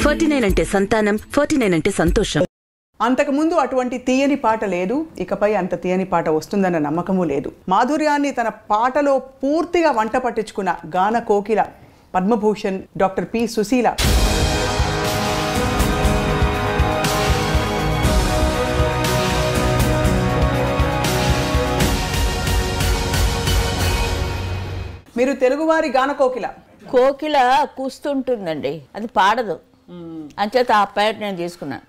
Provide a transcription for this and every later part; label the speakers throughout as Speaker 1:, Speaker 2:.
Speaker 1: Forty nine అంటే సంతానం forty nine అంటే సంతోషం
Speaker 2: అంతకుముందు అటువంటి తీయని పాట లేదు ఇకపై అంత తీయని పాట వస్తుందన్న నమ్మకము లేదు మాధుర్యాన్ని తన పాటలో పూర్తిగా వంట పట్టించుకున్న గాన కోకిల పద్మభూషణ్ డాక్టర్ పి సుశీల మీరు తెలుగువారి గాన కోకిల
Speaker 3: కోకిల కూస్తుంటుందండి అది పాడదు అంచేత ఆ పేరు నేను తీసుకున్నాను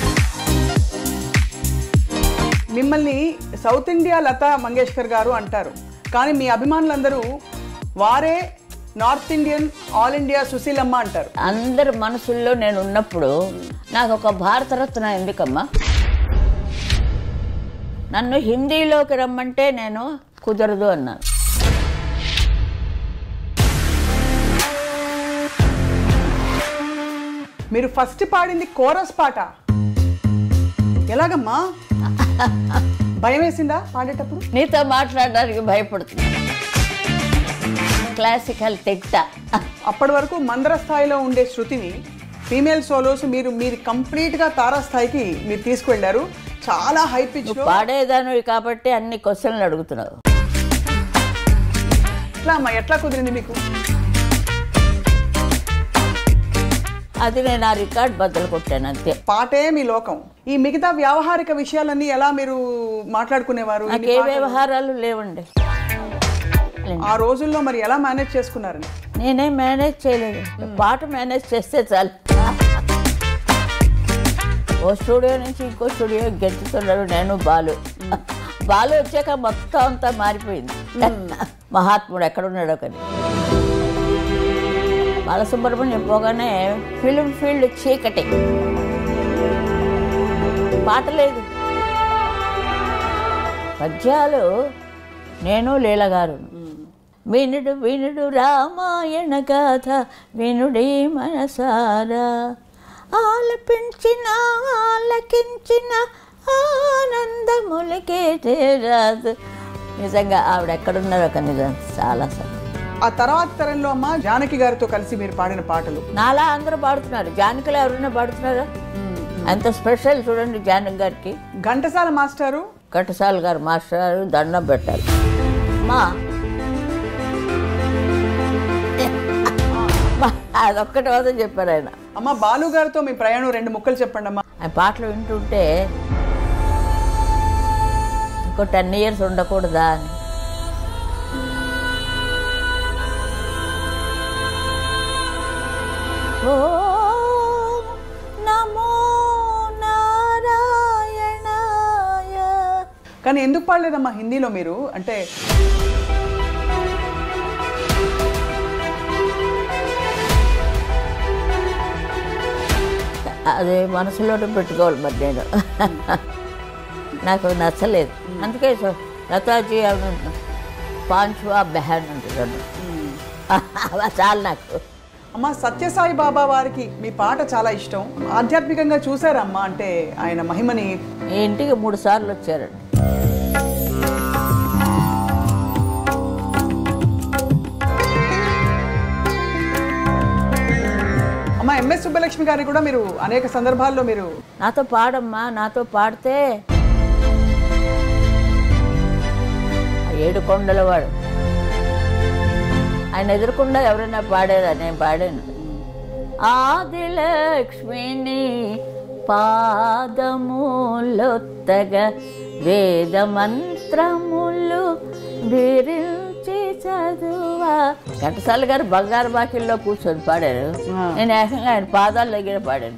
Speaker 2: మిమ్మల్ని సౌత్ ఇండియా లతా మంగేష్కర్ గారు అంటారు కానీ మీ అభిమానులందరూ వారే నార్త్ ఇండియన్ ఆల్ ఇండియా సుశీలమ్మ అంటారు
Speaker 3: అందరి మనసుల్లో నేను ఉన్నప్పుడు నాకు ఒక భారతరత్న ఎందుకమ్మా నన్ను హిందీలోకి రమ్మంటే నేను కుదరదు అన్నాను
Speaker 2: మీరు ఫస్ట్ పాడింది కోరస్ పాట ఎలాగమ్మా భయం వేసిందా పాడేటప్పుడు
Speaker 3: నీతో మాట్లాడడానికి భయపడుతున్నా క్లాసికల్ తిట్ట
Speaker 2: అప్పటి వరకు మందర స్థాయిలో ఉండే శృతిని ఫీమేల్ సోలోస్ మీరు మీరు కంప్లీట్గా తారా స్థాయికి మీరు తీసుకువెళ్ళారు చాలా హై పిచ్
Speaker 3: పాడేదానివి కాబట్టి అన్ని క్వశ్చన్లు అడుగుతున్నావు
Speaker 2: ఎట్లా అమ్మా ఎట్లా కుదిరింది మీకు
Speaker 3: అది నేను ఆ రికార్డ్ బద్దలు కొట్టాను అంతే
Speaker 2: పాటే మీ లోకం ఈ మిగతా వ్యావహారిక విషయాలన్నీ ఎలా మీరు మాట్లాడుకునేవారు ఇన్ని
Speaker 3: నాకే
Speaker 2: పాటలు?
Speaker 3: వ్యవహారాలు లేవండి
Speaker 2: ఆ రోజుల్లో మరి ఎలా మేనేజ్ చేసుకున్నారని
Speaker 3: నేనే మేనేజ్ చేయలేదు పాట మేనేజ్ చేస్తే చాలు ఓ స్టూడియో నుంచి ఇంకో స్టూడియో గెంతుతున్నాడు నేను బాలు బాలు వచ్చాక మొత్తం అంతా మారిపోయింది మహాత్ముడు ఎక్కడున్నాడో కానీ బాలసుబ్రహ్మణ్యం పోగానే ఫిలిం ఫీల్డ్ చీకటి పాట లేదు పద్యాలు నేను లీలగారు వినుడు వినుడు రామాయణ గాథ వినుడే మనసారా ఆలపించిన ఆలకించిన ఆనందములకే రాదు నిజంగా ఆవిడ ఎక్కడున్నారో ఒక నిజం చాలా సంతోషం.
Speaker 2: ఆ తర్వాత తరంలో అమ్మ జానకి గారితో కలిసి మీరు పాడిన పాటలు
Speaker 3: నాలా అందరూ పాడుతున్నారు జానకిలో ఎవరైనా పాడుతున్నారా అంత స్పెషల్ చూడండి జానకి గారికి
Speaker 2: ఘంటసాల మాస్టారు
Speaker 3: ఘటసాల గారు మాస్టర్ గారు దండం పెట్టాలి మా అదొక్కటి మాత్రం చెప్పారు ఆయన
Speaker 2: అమ్మ బాలు గారితో మీ ప్రయాణం రెండు ముక్కలు చెప్పండి అమ్మా
Speaker 3: ఆయన పాటలు వింటుంటే ఇంకో టెన్ ఇయర్స్ ఉండకూడదా అని ఓ నమో నారాయణాయ
Speaker 2: కానీ ఎందుకు పాడలేదమ్మా హిందీలో మీరు అంటే
Speaker 3: అది మనసులోనే పెట్టుకోవాలి మరి నేను నాకు నచ్చలేదు అందుకే సో లతాజీ అవును పాంచువా బెహాన్ అంటున్నాను అలా చాలు నాకు
Speaker 2: అమ్మ సత్యసాయి బాబా వారికి మీ పాట చాలా ఇష్టం ఆధ్యాత్మికంగా చూసారమ్మా అంటే ఆయన మహిమని
Speaker 3: ఈ ఇంటికి మూడు సార్లు వచ్చారండి
Speaker 2: అమ్మ ఎంఎస్ సుబ్బలక్ష్మి గారిని కూడా మీరు అనేక సందర్భాల్లో మీరు
Speaker 3: నాతో పాడమ్మా నాతో పాడితే ఆ ఏడు కొండల వాడు ఆయన ఎదురకుండా ఎవరైనా పాడారా నేను పాడాను ఆదిలక్ష్మిని పాదములొత్తగా వేద మంత్రములు బిరించి చదువా ఘంటసాల గారు బంగారు బాకిల్లో కూర్చొని పాడారు నేను ఏకంగా ఆయన పాదాల దగ్గర పాడాను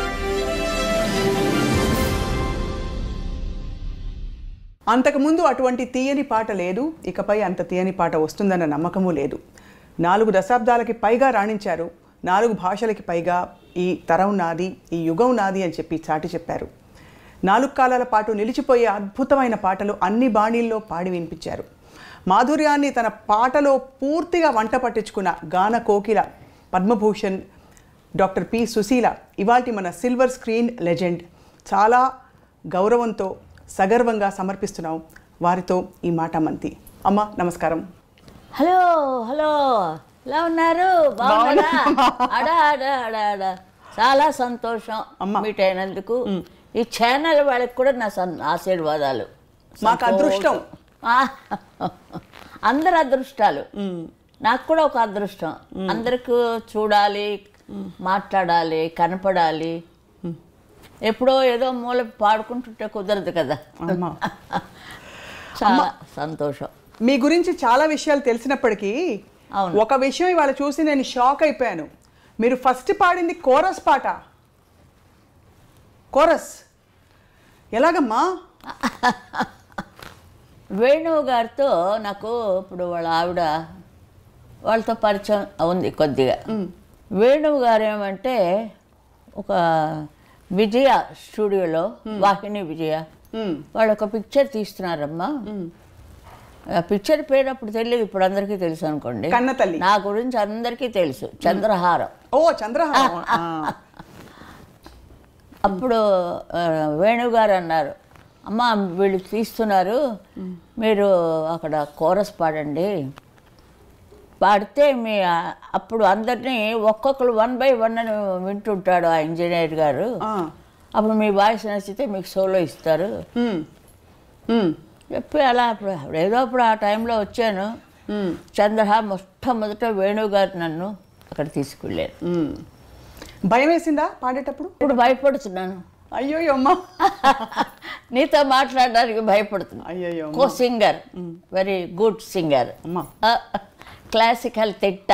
Speaker 2: అంతకుముందు అటువంటి తీయని పాట లేదు ఇకపై అంత తీయని పాట వస్తుందన్న నమ్మకము లేదు నాలుగు దశాబ్దాలకి పైగా రాణించారు నాలుగు భాషలకి పైగా ఈ తరం నాది ఈ యుగం నాది అని చెప్పి చాటి చెప్పారు నాలుగు కాలాల పాటు నిలిచిపోయే అద్భుతమైన పాటలు అన్ని బాణీల్లో పాడి వినిపించారు మాధుర్యాన్ని తన పాటలో పూర్తిగా వంట పట్టించుకున్న గాన కోకిల పద్మభూషణ్ డాక్టర్ పి సుశీల ఇవాల్టి మన సిల్వర్ స్క్రీన్ లెజెండ్ చాలా గౌరవంతో సగర్వంగా సమర్పిస్తున్నాం వారితో ఈ మాట మంతి అమ్మ నమస్కారం
Speaker 3: హలో హలో ఎలా ఉన్నారు బాగున్నారా అడా అడా అడా అడా చాలా సంతోషం
Speaker 2: అమ్మ.
Speaker 3: మీట్ అయినందుకు ఈ ఛానల్ వాళ్ళకి కూడా నా సం- ఆశీర్వాదాలు
Speaker 2: మాకు అదృష్టం.
Speaker 3: ఆ, అందరు అదృష్టాలు నాకు కూడా ఒక అదృష్టం అందరికి చూడాలి మాట్లాడాలి కనపడాలి ఎప్పుడో ఏదో మూల పాడుకుంటుంటే కుదరదు కదా
Speaker 2: అమ్మా
Speaker 3: చాలా సంతోషం
Speaker 2: మీ గురించి చాలా విషయాలు తెలిసినప్పటికీ
Speaker 3: అవును.
Speaker 2: ఒక విషయం ఇవాళ చూసి నేను షాక్ అయిపోయాను మీరు ఫస్ట్ పాడింది కోరస్ పాట కోరస్ ఎలాగమ్మా
Speaker 3: వేణువు గారితో నాకు ఇప్పుడు వాళ్ళ ఆవిడ వాళ్ళతో పరిచయం ఉంది కొద్దిగా వేణువు గారు ఏమంటే ఒక విజయ స్టూడియోలో వాహిని విజయ
Speaker 2: మ్మ్.
Speaker 3: వాళ్ళు ఒక పిక్చర్ తీస్తున్నారమ్మా ఆ పిక్చర్ పేరు అప్పుడు తెలియదు ఇప్పుడు అందరికీ తెలుసు అనుకోండి
Speaker 2: కన్నతల్లి.
Speaker 3: నా గురించి అందరికీ తెలుసు చంద్రహారం
Speaker 2: ఓ చంద్రహారం ఆ.
Speaker 3: అప్పుడు ఆ, వేణు గారు అన్నారు అమ్మ వీళ్ళు తీస్తున్నారు మీరు అక్కడ కోరస్ పాడండి పాడితే మీ ఆ- అప్పుడు అందరినీ ఒక్కొక్కరు వన్ బై వన్ అని వింటుంటాడు ఆ ఇంజనీర్ గారు
Speaker 2: ఆ.
Speaker 3: అప్పుడు మీ వాయిస్ నచ్చితే మీకు సోలో ఇస్తారు
Speaker 2: మ్మ్. మ్మ్.
Speaker 3: చెప్పి అలా అప్పుడు అప్పుడు ఏదో అప్పుడు ఆ టైంలో వచ్చాను
Speaker 2: మ్మ్.
Speaker 3: చంద్రహ మొట్టమొదట వేణు గారు నన్ను అక్కడ తీసుకెళ్ళారు
Speaker 2: మ్మ్. భయం వేసిందా పాడేటప్పుడు
Speaker 3: ఇప్పుడు భయపడుతున్నాను
Speaker 2: అయ్యో అమ్మా
Speaker 3: నీతో మాట్లాడడానికి భయపడుతున్నాను
Speaker 2: అయ్యయ్యో
Speaker 3: co singer very good singer
Speaker 2: అమ్మా
Speaker 3: క్లాసికల్ తిట్ట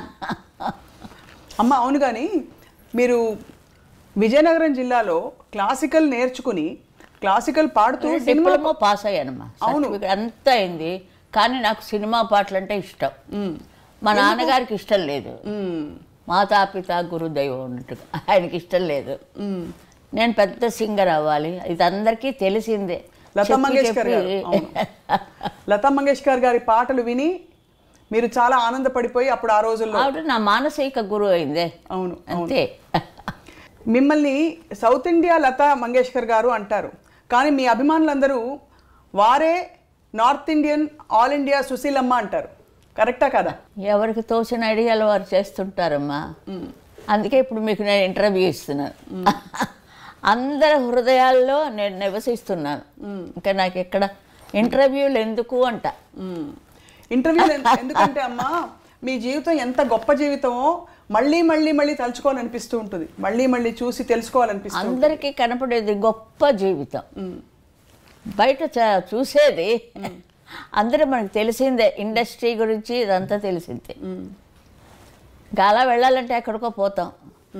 Speaker 2: అమ్మ అవును కానీ మీరు విజయనగరం జిల్లాలో క్లాసికల్ నేర్చుకుని క్లాసికల్ పాడుతూ సినిమా
Speaker 3: డిప్లొమా పాస్ అయ్యానమ్మా
Speaker 2: అవును.
Speaker 3: సర్టిఫికేట్ అంతా అయింది కానీ నాకు సినిమా పాటలు అంటే ఇష్టం మా నాన్నగారికి ఇష్టం లేదు
Speaker 2: మ్మ్.
Speaker 3: మాతాపిత గురుదైవం ఉన్నట్టుగా ఆయనకి ఇష్టం లేదు
Speaker 2: మ్మ్.
Speaker 3: నేను పెద్ద సింగర్ అవ్వాలి ఇది అందరికీ తెలిసిందే
Speaker 2: లతా
Speaker 3: చెప్పి
Speaker 2: మంగేష్కర్ గారు,
Speaker 3: చెప్పి
Speaker 2: అవును. లతా మంగేష్కర్ గారి పాటలు విని మీరు చాలా ఆనందపడిపోయి అప్పుడు ఆ రోజుల్లో
Speaker 3: ఆవిడ నా మానసిక గురువు అయిందే
Speaker 2: అవును అవును
Speaker 3: అంతే
Speaker 2: మిమ్మల్ని సౌత్ ఇండియా లతా మంగేష్కర్ గారు అంటారు కానీ మీ అభిమానులందరూ వారే నార్త్ ఇండియన్ ఆల్ ఇండియా సుశీలమ్మ అంటారు కరెక్టా కదా
Speaker 3: ఎవరికి తోచిన ఐడియాలు వారు చేస్తుంటారమ్మా అందుకే ఇప్పుడు మీకు నేను ఇంటర్వ్యూ ఇస్తున్నాను అందరి హృదయాల్లో నేను నివసిస్తున్నాను ఇంకా నాకు ఎక్కడ ఇంటర్వ్యూలు ఎందుకు అంట
Speaker 2: ఇంటర్వ్యూ ఎందుకంటే అమ్మా మీ జీవితం ఎంత గొప్ప జీవితమో మళ్ళీ మళ్ళీ మళ్ళీ తలుచుకోవాలనిపిస్తూ ఉంటుంది మళ్ళీ మళ్ళీ చూసి తెలుసుకోవాలనిపిస్తుంది
Speaker 3: అందరికీ కనపడేది గొప్ప జీవితం బయట చ- చూసేది అందరూ మనకు తెలిసిందే ఇండస్ట్రీ గురించి ఇదంతా తెలిసిందే ఇంకా అలా వెళ్ళాలంటే ఎక్కడికో పోతాం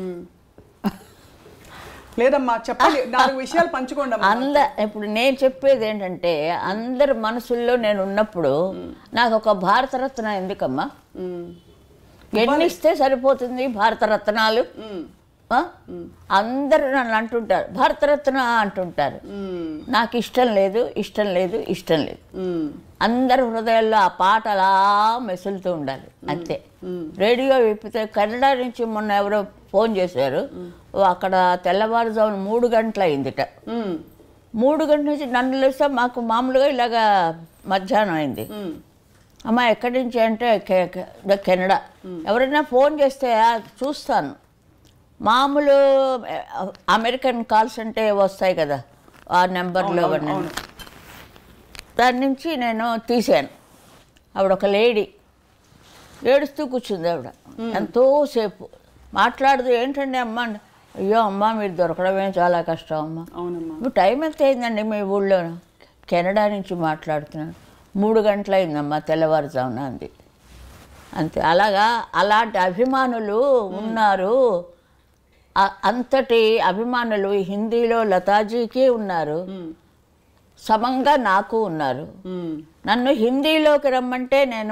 Speaker 2: లేదమ్మా చెప్పండి నాలుగు విషయాలు పంచుకోండి అమ్మా
Speaker 3: అంద ఇప్పుడు నేను చెప్పేది ఏంటంటే అందరి మనసుల్లో నేను ఉన్నప్పుడు నాకు ఒక భారతరత్న ఎందుకమ్మా
Speaker 2: మ్మ్.
Speaker 3: ఎన్ని ఇస్తే సరిపోతుంది భారతరత్నాలు
Speaker 2: మ్మ్.
Speaker 3: ఆ? అందరూ నన్ను అంటుంటారు భారతరత్న అంటుంటారు
Speaker 2: మ్మ్.
Speaker 3: నాకు ఇష్టం లేదు ఇష్టం లేదు ఇష్టం లేదు
Speaker 2: మ్మ్.
Speaker 3: అందరి హృదయాల్లో ఆ పాట అలా మెసులుతూ ఉండాలి అంతే రేడియో విప్పితే కన్నడ నుంచి మొన్న ఎవరో ఫోన్ చేశారు ఓ అక్కడ తెల్లవారుజామున మూడు గంటలు అయిందిట
Speaker 2: మ్మ్.
Speaker 3: మూడు గంటల నుంచి నన్ను లేస్తే మాకు మామూలుగా ఇలాగా మధ్యాహ్నం అయింది
Speaker 2: మ్మ్.
Speaker 3: అమ్మ ఎక్కడి నుంచి అంటే కె- కె- ద కెనడా ఎవరైనా ఫోన్ చేస్తే "ఆ, చూస్తాను మామూలు ఎ, అమెరికన్ కాల్స్ అంటే వస్తాయి కదా ఆ నెంబర్లో
Speaker 2: అవును,
Speaker 3: అవన్నీ
Speaker 2: అవును.
Speaker 3: దాని నుంచి నేను తీశాను ఆవిడ ఒక లేడీ ఏడుస్తూ కూర్చుంది ఆవిడ ఎంతోసేపు మాట్లాడదు ఏంటండి అమ్మ అంటే, అయ్యో అమ్మ మీరు దొరకడమే చాలా కష్టం అమ్మ
Speaker 2: అవునమ్మా
Speaker 3: ఇప్పుడు టైం ఎంత అయిందండి మీ ఊళ్ళో కెనడా నుంచి మాట్లాడుతున్నాను మూడు గంటలు అయిందమ్మా తెల్లవారుజామున అంది అంతే అలాగా అలాంటి అభిమానులు ఉన్నారు ఆ- అంతటి అభిమానులు హిందీలో లతాజీకి ఉన్నారు సమంగా నాకు ఉన్నారు
Speaker 2: మ్మ్.
Speaker 3: నన్ను హిందీలోకి రమ్మంటే నేను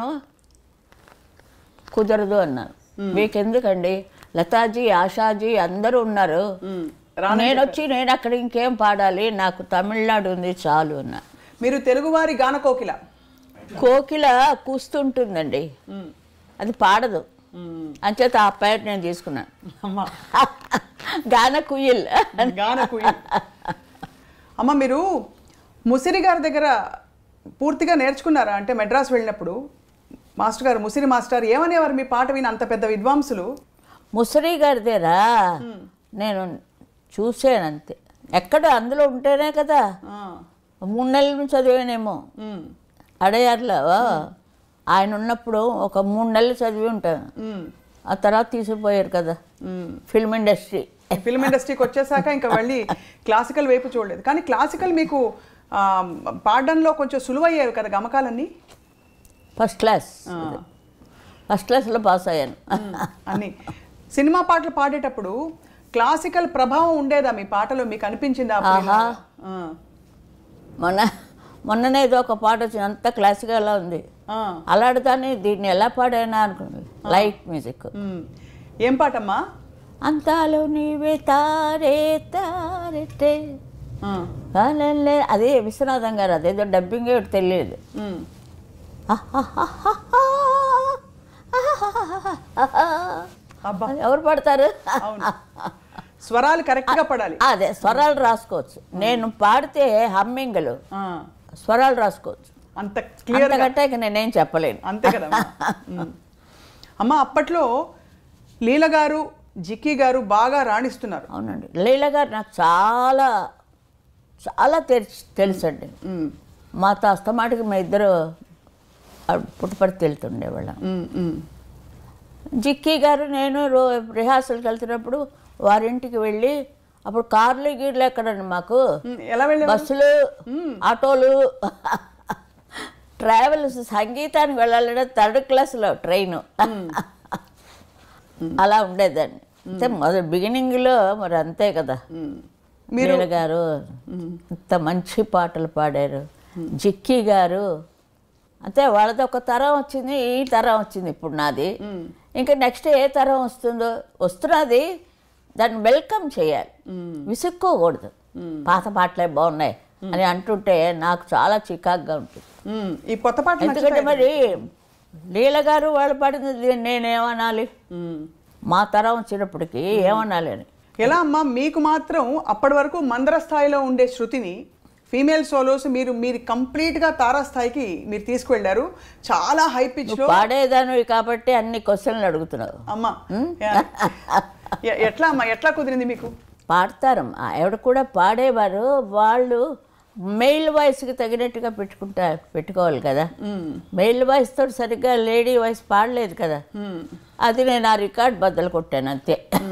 Speaker 3: కుదరదు అన్నాను మీకెందుకండి లతాజీ ఆషాజీ అందరూ ఉన్నారు
Speaker 2: మ్మ్.
Speaker 3: నేను వచ్చి నేను అక్కడ ఇంకేం పాడాలి నాకు తమిళనాడు ఉంది చాలు అన్నా
Speaker 2: మీరు తెలుగువారి గాన కోకిల
Speaker 3: కోకిల కూస్తుంటుందండి
Speaker 2: మ్మ్.
Speaker 3: అది పాడదు
Speaker 2: మ్మ్.
Speaker 3: అంచేత ఆ పేరు నేను తీసుకున్నాను
Speaker 2: అమ్మా
Speaker 3: గాన కుయిల్
Speaker 2: గాన కుయిల్ అమ్మ మీరు ముసిరి గారి దగ్గర పూర్తిగా నేర్చుకున్నారా అంటే మెడ్రాస్ వెళ్ళినప్పుడు మాస్టర్ గారు ముసిరి మాస్టర్ ఏమనేవారు మీ పాట విని అంత పెద్ద విద్వాంసులు
Speaker 3: ముసరి గారిదేరా నేను చూసాను అంతే ఎక్కడ అందులో ఉంటేనే కదా
Speaker 2: ఆ,
Speaker 3: మూడు నెలల నుంచి చదివానేమో
Speaker 2: ఉమ్,
Speaker 3: అడయార్లో ఆయన ఉన్నప్పుడు ఒక మూడు నెలలు చదివి ఉంటాను
Speaker 2: ఉమ్,
Speaker 3: ఆ తర్వాత తీసుకుపోయారు కదా
Speaker 2: ఉమ్.
Speaker 3: ఫిల్మ్ ఇండస్ట్రీ
Speaker 2: ఫిల్మ్ ఇండస్ట్రీకి వచ్చేసాక ఇంకా మళ్ళీ క్లాసికల్ వైపు చూడలేదు కానీ క్లాసికల్ మీకు ఆ, పాడడంలో కొంచెం సులువయ్యేవి కదా గమకాలన్నీ
Speaker 3: ఫస్ట్ క్లాస్ ఫస్ట్ క్లాస్లో పాస్ అయ్యాను
Speaker 2: అన్ని సినిమా పాటలు పాడేటప్పుడు క్లాసికల్ ప్రభావం ఉండేదా మీ పాటలో మీకు అనిపించిందా అప్పుడు ఇలా? ఆ,
Speaker 3: మొన్న మొన్ననే ఏదో ఒక పాట వచ్చింది అంత క్లాసికల్గా ఉంది
Speaker 2: ఆ,
Speaker 3: అలాంటిదాన్ని దీన్ని ఎలా పాడానా అనుకున్నాను లైట్ మ్యూజిక్
Speaker 2: ఉమ్. ఏం పాటమ్మా
Speaker 3: అంతాలు నీవే తారే తారెట్టే
Speaker 2: ఆ,
Speaker 3: కాలల్లే అదే విశ్వనాథం గారు అదేదో డబ్బింగ్ ఒకటి తెలియదు
Speaker 2: ఉమ్. అబ్బా
Speaker 3: అది ఎవరు పడతారు
Speaker 2: అవును స్వరాలు కరెక్ట్ గా పడాలి
Speaker 3: అదే స్వరాలు రాసుకోవచ్చు నేను పాడితే హమ్మింగ్లు
Speaker 2: ఆ,
Speaker 3: స్వరాలు రాసుకోవచ్చు
Speaker 2: అంత క్లియర్
Speaker 3: అంతకంటే ఇక నేనేం చెప్పలేను
Speaker 2: అంతే కదా అమ్మ అప్పట్లో లీల గారు జిక్కీ గారు బాగా రాణిస్తున్నారు
Speaker 3: అవునండి లీల గారు నాకు చాలా చాలా తెలుసు తెలుసండి
Speaker 2: ఉమ్,
Speaker 3: మాతో అస్తమాటికి మా ఇద్దరు పుట్టుపడి తెలుతుండేవాళ్ళం
Speaker 2: ఉమ్, ఉమ్.
Speaker 3: జిక్కీ గారు నేను రో రిహార్సల్కి వెళ్తున్నప్పుడు వారింటికి వెళ్ళి అప్పుడు కార్లు గీర్లు ఎక్కడండి మాకు
Speaker 2: ఉమ్, ఎలా వెళ్ళే
Speaker 3: బస్సులు ఆటోలు ట్రావెల్స్ సంగీతానికి వెళ్ళాలంటే థర్డ్ క్లాస్లో ట్రైన్ అలా ఉండేదాన్ని అంటే మొదటి బిగినింగ్లో మరి అంతే కదా
Speaker 2: మీరు
Speaker 3: మీరు గారు ఇంత మంచి పాటలు పాడారు జిక్కీ గారు అంటే వాళ్ళది ఒక తరం వచ్చింది ఈ తరం వచ్చింది ఇప్పుడు నాది ఇంకా నెక్స్ట్ ఏ తరం వస్తుందో వస్తున్నది దాన్ని వెల్కమ్ చేయాలి విసుక్కోకూడదు పాత పాటలే బాగున్నాయి అని అంటుంటే నాకు చాలా చికాగ్గా ఉంటుంది
Speaker 2: ఉమ్, ఈ కొత్త పాటలు
Speaker 3: ఎందుకంటే
Speaker 2: నచ్చుతాయి.
Speaker 3: మరి లీల గారు వాళ్ళు పాడింది నేనేమనాలి
Speaker 2: ఉమ్.
Speaker 3: మా తరం వచ్చినప్పటికీ ఏమనాలి అని
Speaker 2: ఎలా అమ్మా మీకు మాత్రం అప్పటి వరకు మందర స్థాయిలో ఉండే శృతిని ఫీమేల్ సోలోస్ మీరు మీరు కంప్లీట్ గా తారాస్థాయికి మీరు తీసుకువెళ్ళారు చాలా హై పిచ్ లో
Speaker 3: పాడేదానివి కాబట్టి అన్ని క్వశ్చన్లు అడుగుతున్నావు
Speaker 2: అమ్మా ఎ- ఎట్లా అమ్మా ఎట్లా కుదిరింది మీకు
Speaker 3: పాడతారు ఆవిడ కూడా పాడేవారు వాళ్ళు మెయిల్ వాయిస్కి తగినట్టుగా పెట్టుకుంటా పెట్టుకోవాలి కదా మెయిల్ వాయిస్ తోటి సరిగ్గా లేడీ వాయిస్ పాడలేదు కదా అది నేను ఆ రికార్డ్ బద్దలు కొట్టాను అంతే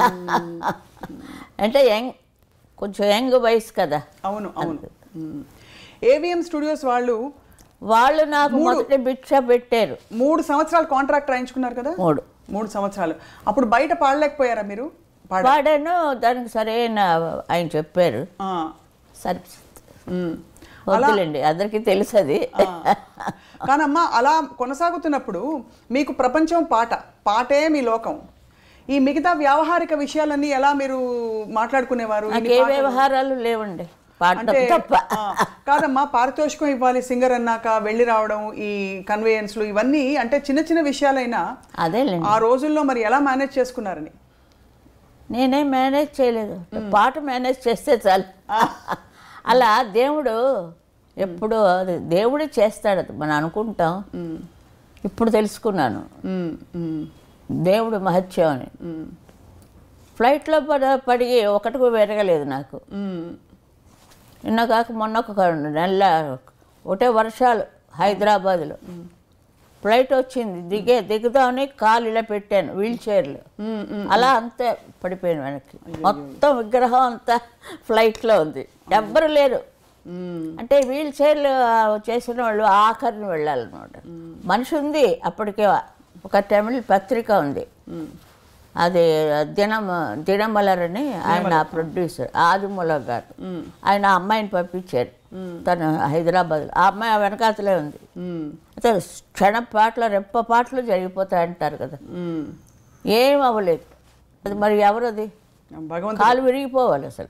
Speaker 3: అంటే యంగ్ కొంచెం యంగ్ వయసు కదా
Speaker 2: అవును అవును ఏవిఎం స్టూడియోస్ వాళ్ళు
Speaker 3: వాళ్ళు నాకు మొదటి భిక్ష పెట్టారు
Speaker 2: మూడు సంవత్సరాలు కాంట్రాక్ట్ రాయించుకున్నారు కదా
Speaker 3: మూడు
Speaker 2: మూడు సంవత్సరాలు అప్పుడు బయట పాడలేకపోయారా మీరు పాడ
Speaker 3: పాడాను దానికి సరైన ఆయన చెప్పారు
Speaker 2: ఆ,
Speaker 3: సరే
Speaker 2: ఉమ్.
Speaker 3: వద్దులేండి అందరికీ తెలుసు అది
Speaker 2: కానమ్మా అలా కొనసాగుతున్నప్పుడు మీకు ప్రపంచం పాట పాటే మీ లోకం ఈ మిగతా వ్యావహారిక విషయాలన్నీ ఎలా మీరు మాట్లాడుకునేవారు
Speaker 3: నాకు
Speaker 2: ఇన్ని
Speaker 3: ఏ
Speaker 2: పాటలు-
Speaker 3: వ్యవహారాలు లేవండి పాడటం
Speaker 2: అంటే
Speaker 3: తప్ప
Speaker 2: ఆ, కాదమ్మా పారితోషికం ఇవ్వాలి సింగర్ అన్నాక వెళ్ళి రావడం ఈ కన్వేయన్స్లు ఇవన్నీ అంటే చిన్న చిన్న విషయాలైనా
Speaker 3: అదేలేండి
Speaker 2: ఆ రోజుల్లో మరి ఎలా మేనేజ్ చేసుకున్నారని
Speaker 3: నేనేం మేనేజ్ చేయలేదు పాట మేనేజ్ చేస్తే చాలు అలా దేవుడు ఎప్పుడు అది దేవుడే చేస్తాడు అది మనం అనుకుంటాం ఇప్పుడు తెలుసుకున్నాను
Speaker 2: ఉమ్, ఉమ్,
Speaker 3: దేవుడు మహత్యం అని
Speaker 2: ఉమ్,
Speaker 3: ఫ్లైట్లో పడ పడి ఒకటి కూడా పెరగలేదు నాకు
Speaker 2: ఉమ్,
Speaker 3: నిన్న కాక మొన్న ఒక నెల ఒకటే వర్షాలు హైదరాబాద్లో ఫ్లైట్ వచ్చింది దిగే దిగుదామని కాలు ఇలా పెట్టాను వీల్ చైర్లో
Speaker 2: ఉమ్, ఉమ్.
Speaker 3: అలా అంతే పడిపోయాను వెనక్కి మొత్తం విగ్రహం అంతా ఫ్లైట్లో ఉంది ఎవ్వరు లేరు
Speaker 2: ఉమ్,
Speaker 3: అంటే వీల్ చైర్లు చేసిన వాళ్ళు ఆఖరిని వెళ్ళాలన్నమాట మనిషి ఉంది అప్పటికే ఒక తమిళ పత్రిక ఉంది అది దినం దినమలర్ అని ఆయన ప్రొడ్యూసర్ ఆదిమూల గారు ఆయన ఆ అమ్మాయిని పంపించారు తను హైదరాబాద్లో ఆ అమ్మాయి ఆ వెనకాతలే ఉంది
Speaker 2: ఉమ్,
Speaker 3: అయితే క్షణ పాటలు రెప్ప పాటలు జరిగిపోతాయి అంటారు కదా
Speaker 2: ఉమ్.
Speaker 3: ఏం అవ్వలేదు అది మరి ఎవరది
Speaker 2: భగవంతుడు
Speaker 3: కాలు విరిగిపోవాలి అసలు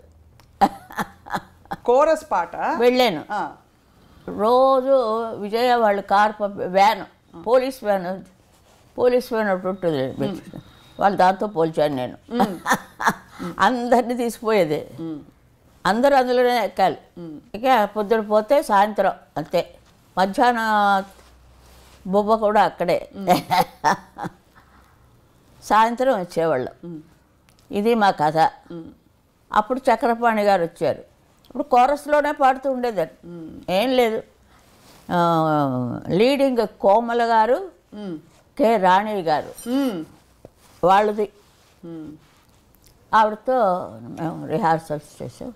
Speaker 2: కోరస్ పాట
Speaker 3: వెళ్ళాను
Speaker 2: ఆ,
Speaker 3: రోజు విజయ వాళ్ళు కార్ పంపి van police van police van ఒకటి ఉంటుంది వాళ్ళు దాంతో పోల్చాను నేను అందరినీ తీసిపోయేది అందరూ అందులోనే ఎక్కాలి ఇక పొద్దున పోతే సాయంత్రం అంతే మధ్యాహ్నం బొబ్బ కూడా అక్కడే సాయంత్రం వచ్చేవాళ్ళం ఇది మా కథ అప్పుడు చక్రపాణి గారు వచ్చారు ఇప్పుడు కోరస్లోనే పాడుతూ ఉండేదాన్ని ఏం లేదు ఆ, లీడింగ్ కోమల గారు
Speaker 2: మ్మ్.
Speaker 3: కె రాణి గారు
Speaker 2: మ్మ్.
Speaker 3: వాళ్ళది
Speaker 2: మ్మ్.
Speaker 3: ఆవిడతో మేము రిహార్సల్స్ చేసాం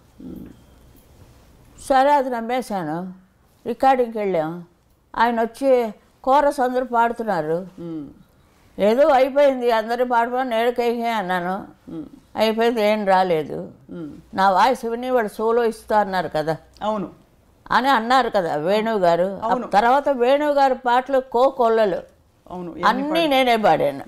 Speaker 3: సరే అది నమ్మేశాను రికార్డింగ్కి వెళ్ళాం ఆయన వచ్చి కోరస్ అందరూ పాడుతున్నారు
Speaker 2: మ్మ్.
Speaker 3: ఏదో అయిపోయింది అందరూ పాడుకొని నేడుకైతే అన్నాను అయిపోయింది ఏం రాలేదు
Speaker 2: మ్మ్.
Speaker 3: నా వాయిస్ విని వాడు సోలో ఇస్తా అన్నారు కదా
Speaker 2: అవును
Speaker 3: అని అన్నారు కదా వేణువు గారు ఆ
Speaker 2: అవును.
Speaker 3: తర్వాత వేణువు గారి పాటలు కో కొల్లలు
Speaker 2: అవును
Speaker 3: అన్నీ నేనే పాడాను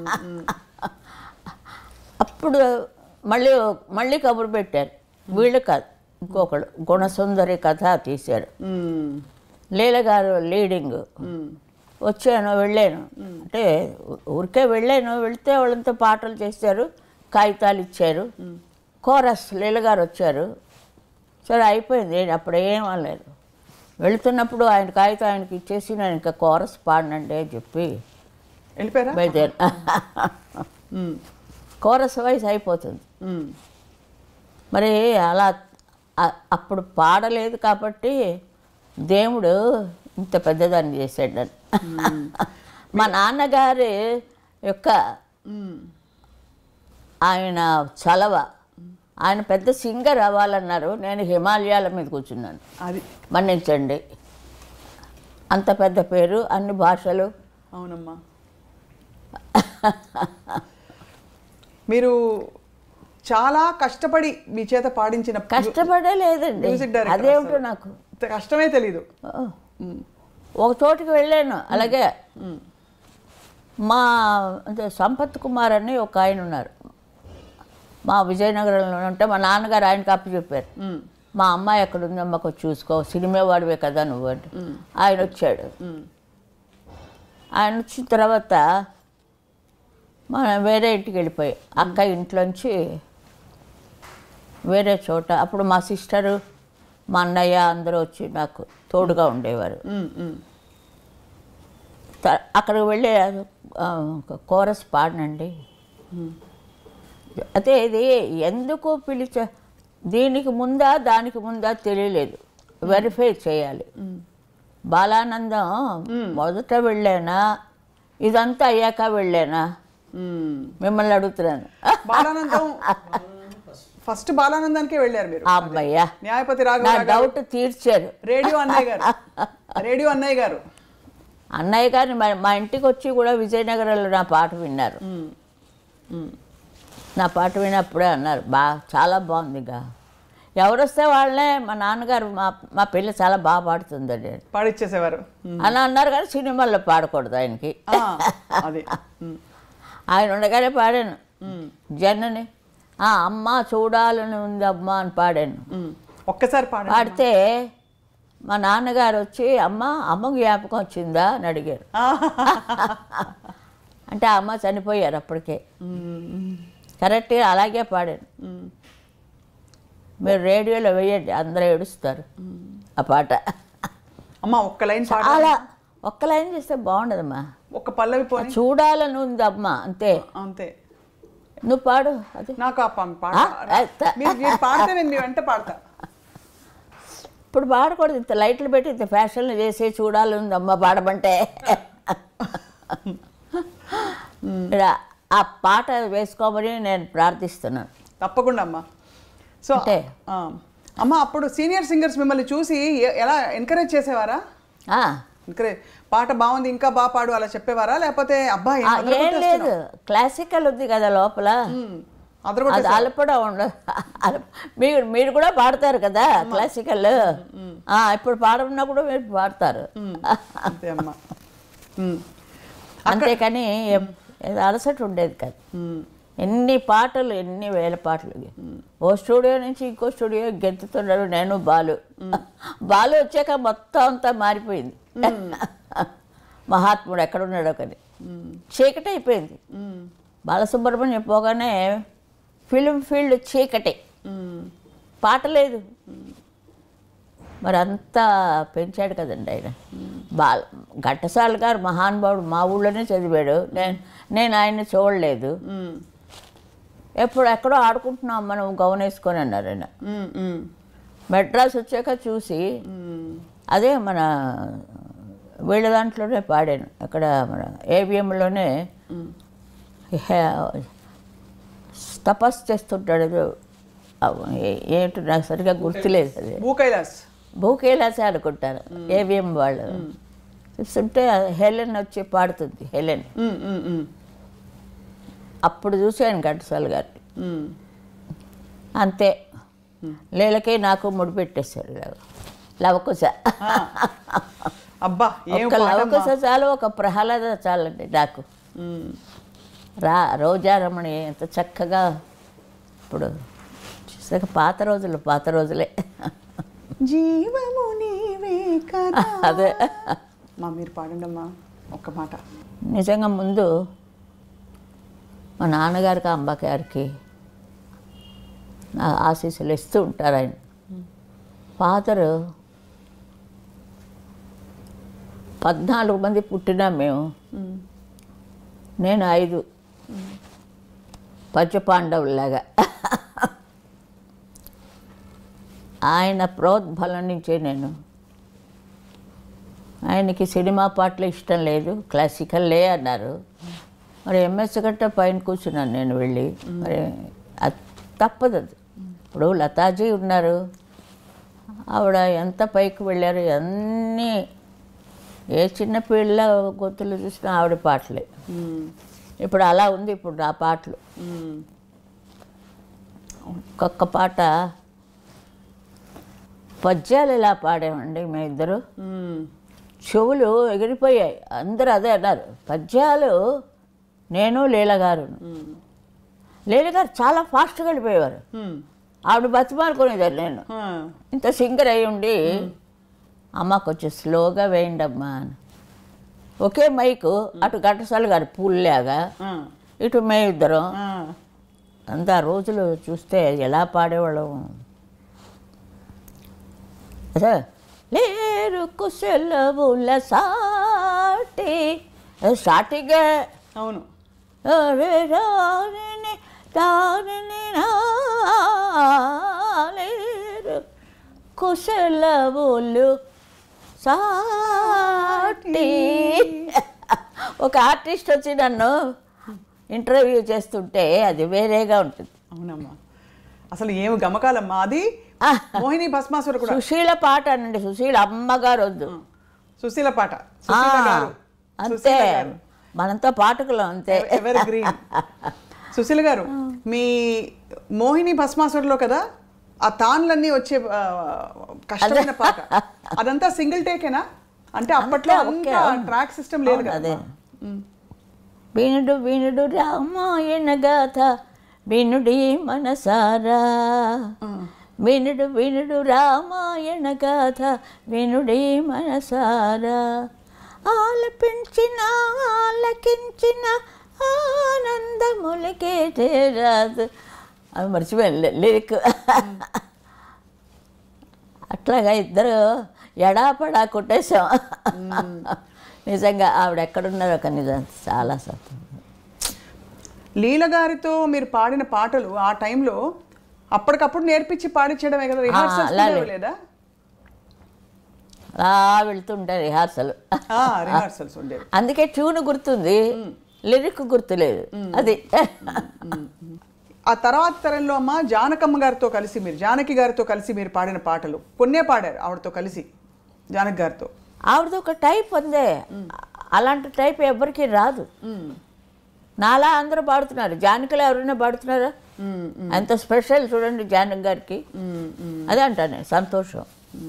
Speaker 3: అప్పుడు మళ్ళీ మళ్ళీ కబురు పెట్టారు వీళ్ళు కాదు ఇంకొకడు గుణసుందరి కథ తీశారు
Speaker 2: మ్మ్.
Speaker 3: లీల గారు లీడింగ్
Speaker 2: మ్మ్.
Speaker 3: వచ్చాను వెళ్ళాను అంటే ఊ- ఊరికే వెళ్ళాను వెళ్తే వాళ్ళంతా పాటలు చేశారు కాగితాలు ఇచ్చారు కోరస్ లీల గారు వచ్చారు సరే అయిపోయింది నేను అప్పుడు ఏం అనలేదు వెళుతున్నప్పుడు ఆయన కాగితం ఆయనకి ఇచ్చేసి నేను ఇంకా కోరస్ పాడనండి అని చెప్పి
Speaker 2: వెళ్ళిపోయారా
Speaker 3: బయలుదేరి
Speaker 2: మ్మ్.
Speaker 3: కోరస్ వయసు అయిపోతుంది
Speaker 2: మ్మ్.
Speaker 3: మరి అలా అ- అప్పుడు పాడలేదు కాబట్టి దేవుడు ఇంత పెద్దదాన్ని చేశాడు నన్ను మా నాన్నగారి యొక్క
Speaker 2: మ్మ్.
Speaker 3: ఆయన చలవ ఆయన పెద్ద సింగర్ అవ్వాలన్నారు నేను హిమాలయాల మీద కూర్చున్నాను
Speaker 2: అది
Speaker 3: మన్నించండి అంత పెద్ద పేరు అన్ని భాషలు
Speaker 2: అవునమ్మా మీరు చాలా కష్టపడి మీ చేత పాడించిన
Speaker 3: కష్టపడే లేదండి
Speaker 2: మ్యూజిక్ డైరెక్టర్
Speaker 3: అదేమిటో
Speaker 2: అసలు.
Speaker 3: నాకు
Speaker 2: ఇంత కష్టమే తెలీదు
Speaker 3: ఓ. ఒక చోటుకి వెళ్ళాను అలాగే మా అంటే సంపత్ కుమార్ అని ఒక ఆయన ఉన్నారు మా విజయనగరంలో ఉంటే మా నాన్నగారు ఆయనకి అప్పు చెప్పారు
Speaker 2: మ్మ్.
Speaker 3: మా అమ్మాయి ఎక్కడ ఉందమ్మా కొంచెం చూసుకో సినిమా వాడివే కదా నువ్వు అంటే ఆయన వచ్చాడు
Speaker 2: మ్మ్.
Speaker 3: ఆయన వచ్చిన తర్వాత మనం వేరే ఇంటికి వెళ్ళిపోయి అక్క ఇంట్లోంచి వేరే చోట అప్పుడు మా సిస్టరు మా అన్నయ్య అందరూ వచ్చి నాకు తోడుగా ఉండేవారు
Speaker 2: మ్మ్. మ్మ్.
Speaker 3: త- అక్కడికి వెళ్ళి ఆ, ఒక కోరస్ పాడనండి అయితే ఇది ఎందుకు పిలిచ దీనికి ముందా దానికి ముందా తెలియలేదు వెరిఫై చేయాలి బాలానందం మొదట వెళ్ళానా ఇదంతా అయ్యాక వెళ్ళానా
Speaker 2: మ్మ్.
Speaker 3: మిమ్మల్ని అడుగుతున్నాను
Speaker 2: బాలానందం ఫస్ట్ బాలానందానికే వెళ్ళారు మీరు
Speaker 3: అమ్మయ్యా
Speaker 2: న్యాయపతి
Speaker 3: నా
Speaker 2: రాఘవ గారు
Speaker 3: డౌట్ తీర్చారు
Speaker 2: రేడియో అన్నయ్య గారు రేడియో అన్నయ్య గారు
Speaker 3: అన్నయ్య గారిని మా- మా ఇంటికి వచ్చి కూడా విజయనగరంలో నా పాట విన్నారు
Speaker 2: మ్మ్. మ్మ్.
Speaker 3: నా పాట వినప్పుడే అన్నారు బా చాలా బాగుందిగా ఎవరు వస్తే వాళ్ళే మా నాన్నగారు మా మా పిల్ల చాలా బాగా పాడుతుందండి అని.
Speaker 2: పాడిచ్చేసేవారు మ్మ్.
Speaker 3: అని అన్నారు కానీ సినిమాల్లో పాడకూడదు ఆయనకి
Speaker 2: ఆ, అది మ్మ్.
Speaker 3: ఆయన ఉండగానే పాడాను
Speaker 2: మ్మ్.
Speaker 3: జనని ఆ అమ్మ చూడాలని ఉంది అమ్మ అని పాడాను
Speaker 2: మ్మ్. ఒక్కసారి పాడండి
Speaker 3: పాడితే మా నాన్నగారు వచ్చి అమ్మ అమ్మ జ్ఞాపకం వచ్చిందా అని అడిగారు అంటే ఆ అమ్మ చనిపోయారు అప్పటికే
Speaker 2: మ్మ్.
Speaker 3: కరెక్ట్గా అలాగే పాడాను
Speaker 2: మ్మ్.
Speaker 3: మీరు రేడియోలో వేయండి అందరూ ఏడుస్తారు ఆ పాట
Speaker 2: అమ్మ ఒక్క లైన్ పాడ
Speaker 3: చాలా ఒక్క లైన్ చేస్తే బాగుండదమ్మా
Speaker 2: ఒక్క పల్లవి పోని
Speaker 3: చూడాలని ఉంది అమ్మ అంతే
Speaker 2: అంతే
Speaker 3: నువ్వు పాడు అది
Speaker 2: నాకు ఆ పం- పాట
Speaker 3: ఆ? అయితే.
Speaker 2: మీరు మీరు పాడితే నేను మీ వెంట పాడతా
Speaker 3: ఇప్పుడు పాడకూడదు ఇంత లైట్లు పెట్టి ఇంత ఫ్యాషన్లు చేసి చూడాలని ఉంది అమ్మ పాడమంటే ఇక్కడ ఆ పాట వేసుకోమని నేను ప్రార్థిస్తున్నాను
Speaker 2: తప్పకుండా అమ్మ సో
Speaker 3: అంటే?
Speaker 2: ఆ, అమ్మ అప్పుడు సీనియర్ సింగర్స్ మిమ్మల్ని చూసి ఎ- ఎలా ఎంకరేజ్ చేసేవారా
Speaker 3: ఆ,
Speaker 2: ఎంకరేజ్ పాట బాగుంది ఇంకా బాగా పాడు అలా చెప్పేవారా లేకపోతే అబ్బాయి
Speaker 3: ఆ, ఏం లేదు క్లాసికల్ ఉంది కదా లోపల అది అలపడం ఉండదు అలప- మీరు మీరు కూడా పాడతారు కదా క్లాసికల్ ఆ, ఇప్పుడు పాడమన్నప్పుడు మీరు పాడతారు
Speaker 2: అంతే అమ్మ ఉమ్,
Speaker 3: అంతేకాని ఎం- ఏదో అలసట ఉండేది కాదు
Speaker 2: ఉమ్,
Speaker 3: ఎన్ని పాటలు ఎన్ని వేల పాటలు ఓ స్టూడియో నుంచి ఇంకో స్టూడియో గెంతుతున్నాడు నేను బాలు బాలు వచ్చాక మొత్తం అంతా మారిపోయింది మహాత్ముడు ఎక్కడున్నాడో కానీ చీకటి అయిపోయింది
Speaker 2: ఉమ్,
Speaker 3: బాలసుబ్రహ్మణ్యం పోగానే ఫిలిం ఫీల్డ్ చీకటి
Speaker 2: ఉమ్,
Speaker 3: పాట లేదు మరి అంతా పెంచాడు కదండి ఆయన బాల ఘంటసాల గారు మహానుభావుడు మా ఊళ్ళోనే చదివాడు నేను నేను ఆయన్ని చూడలేదు
Speaker 2: ఉమ్,
Speaker 3: ఎప్పుడు ఎక్కడో ఆడుకుంటున్నాం మనం గౌన్ వేసుకొని అన్నారు ఆయన
Speaker 2: మ్మ్, మ్మ్,
Speaker 3: మెడ్రాస్ వచ్చాక చూసి
Speaker 2: మ్మ్.
Speaker 3: అదే మన వీళ్ళ దాంట్లోనే పాడాను అక్కడ మన ఏబిఎంలోనే తపస్సు చేస్తుంటాడు ఏదో. అవ్- ఏ- ఏంటో నాకు సరిగా గుర్తులేదు అది
Speaker 2: భూ కైలాస్
Speaker 3: భూకేలాసే అనుకుంటాను ఏవిఎం వాళ్ళు చూస్తుంటే హెలెన్ వచ్చి పాడుతుంది హెలెన్
Speaker 2: మ్మ్, మ్మ్, మ్మ్,
Speaker 3: అప్పుడు చూశాను ఘంటసాల గారిని
Speaker 2: మ్మ్.
Speaker 3: అంతే లేలకే నాకు ముడిపెట్టేశారు ఇలాగ. లవకుశ
Speaker 2: ఆ. అబ్బా ఏం
Speaker 3: ఒక
Speaker 2: పాటమ్మా.
Speaker 3: లవకుశ చాలు ఒక ప్రహ్లాద చాలండి నాకు
Speaker 2: మ్మ్.
Speaker 3: రా రోజారమణి ఎంత చక్కగా ఇప్పుడు చూసాక పాత రోజులు పాత రోజులే
Speaker 2: జీవము నీవే కదా
Speaker 3: అదే
Speaker 2: మా మీరు పాడండి అమ్మా ఒక్క మాట
Speaker 3: నిజంగా ముందు మా నాన్నగారికి అంబగారికి నా ఆశీస్సులు ఇస్తూ ఉంటారు ఆయన ఫాదరు పద్నాలుగు మంది పుట్టినా మేము నేను ఐదు పంచపాండవులాగా ఆయన ప్రోద్బలం నుంచే నేను ఆయనకి సినిమా పాటలు ఇష్టం లేదు క్లాసికల్ లే అన్నారు మరి ఎంఎస్ గట్ట పైన కూర్చున్నాను నేను వెళ్ళి మరి అది తప్పదు అది ఇప్పుడు లతాజీ ఉన్నారు ఆవిడ ఎంత పైకి వెళ్ళారు అన్నీ ఏ చిన్న పిల్ల గొంతులు చూసినా ఆవిడ పాటలే
Speaker 2: మ్మ్.
Speaker 3: ఇప్పుడు అలా ఉంది ఇప్పుడు నా పాటలు
Speaker 2: మ్మ్.
Speaker 3: ఒక్కొక్క పాట పద్యాలు ఇలా పాడామండి మేమిద్దరు
Speaker 2: మ్మ్.
Speaker 3: చెవులు ఎగిరిపోయాయి అందరూ అదే అన్నారు పద్యాలు నేను లీలగారు
Speaker 2: మ్మ్.
Speaker 3: లీలగారు చాలా ఫాస్ట్గా వెళ్ళిపోయేవారు
Speaker 2: మ్మ్.
Speaker 3: ఆవిడ బతిమాలుకునేదాన్ని నేను
Speaker 2: ఆ.
Speaker 3: ఇంత సింగర్ అయి ఉండి అమ్మ కొంచెం స్లోగా వేయండి అమ్మా అని ఒకే మైకు అటు ఘంటసాల గారు పూల్లాగా
Speaker 2: ఆ.
Speaker 3: ఇటు మేము ఇద్దరం
Speaker 2: ఆ.
Speaker 3: అంత రోజులు చూస్తే ఎలా పాడేవాళ్ళం అదే లేరు కుశలవుల సాటి అది స్టార్టింగే
Speaker 2: అవును
Speaker 3: అరే రారిని తారిని రాలేరు కుశలవులు సాటి ఒక ఆర్టిస్ట్ వచ్చి నన్ను ఇంటర్వ్యూ చేస్తుంటే అది వేరేగా ఉంటుంది
Speaker 2: అవునమ్మా అసలు ఏమి గమకాలమ్మా అది మోహిని భస్మాసుర కూడా
Speaker 3: సుశీల పాట అనండి సుశీల అమ్మగారు వద్దు
Speaker 2: సుశీల పాట
Speaker 3: ఆ,
Speaker 2: సుశీల గారు
Speaker 3: అంతే
Speaker 2: సుశీల గారు
Speaker 3: మనంతా పాటకులం అంతే
Speaker 2: ఎవర్ గ్రీన్ సుశీల గారు మీ మోహిని భస్మాసురలో కదా ఆ తాన్లన్నీ వచ్చే ఆ, కష్టమైన పాట అదంతా సింగిల్ టేకేనా అంటే అప్పట్లో
Speaker 3: ఓకే,
Speaker 2: అంత
Speaker 3: అవును.
Speaker 2: ట్రాక్ సిస్టమ్ లేదు
Speaker 3: అవును,
Speaker 2: కదా
Speaker 3: అదే వినుడు వినుడు రామాయణ గాథ వినుడి మనసారా వినుడు వినుడు రామాయణ గాథ వినుడి మనసారా ఆలపించిన ఆలకించిన ఆనందములకే చేరాదు అవి మర్చిపోయాను లిరిక్ అట్లాగా ఇద్దరు ఎడాపడా కొట్టేశాం నిజంగా ఆవిడ ఎక్కడున్నారో ఒక నిజం చాలా సత్యం
Speaker 2: లీల గారితో మీరు పాడిన పాటలు ఆ టైంలో అప్పటికప్పుడు నేర్పించి పాడించడమే కదా రిహార్సల్స్
Speaker 3: అలా
Speaker 2: ఉండేవి
Speaker 3: లేదు.
Speaker 2: లేదా
Speaker 3: అలా వెళ్తుంటే రిహార్సల్
Speaker 2: రిహార్సల్స్ ఉండేవి
Speaker 3: అందుకే ట్యూన్ గుర్తుంది లిరిక్ గుర్తులేదు అది
Speaker 2: ఆ తర్వాత తరంలో అమ్మ జానకమ్మ గారితో కలిసి మీరు జానకి గారితో కలిసి మీరు పాడిన పాటలు కొన్నే పాడారు ఆవిడతో కలిసి జానకి గారితో
Speaker 3: ఆవిడది ఒక టైప్ ఉందే అలాంటి టైప్ ఎవరికి రాదు నాలా అందరూ పాడుతున్నారు జానకిలో ఎవరైనా పాడుతున్నారా అంత స్పెషల్ చూడండి జానకి గారికి అదే అంటాను నేను, సంతోషం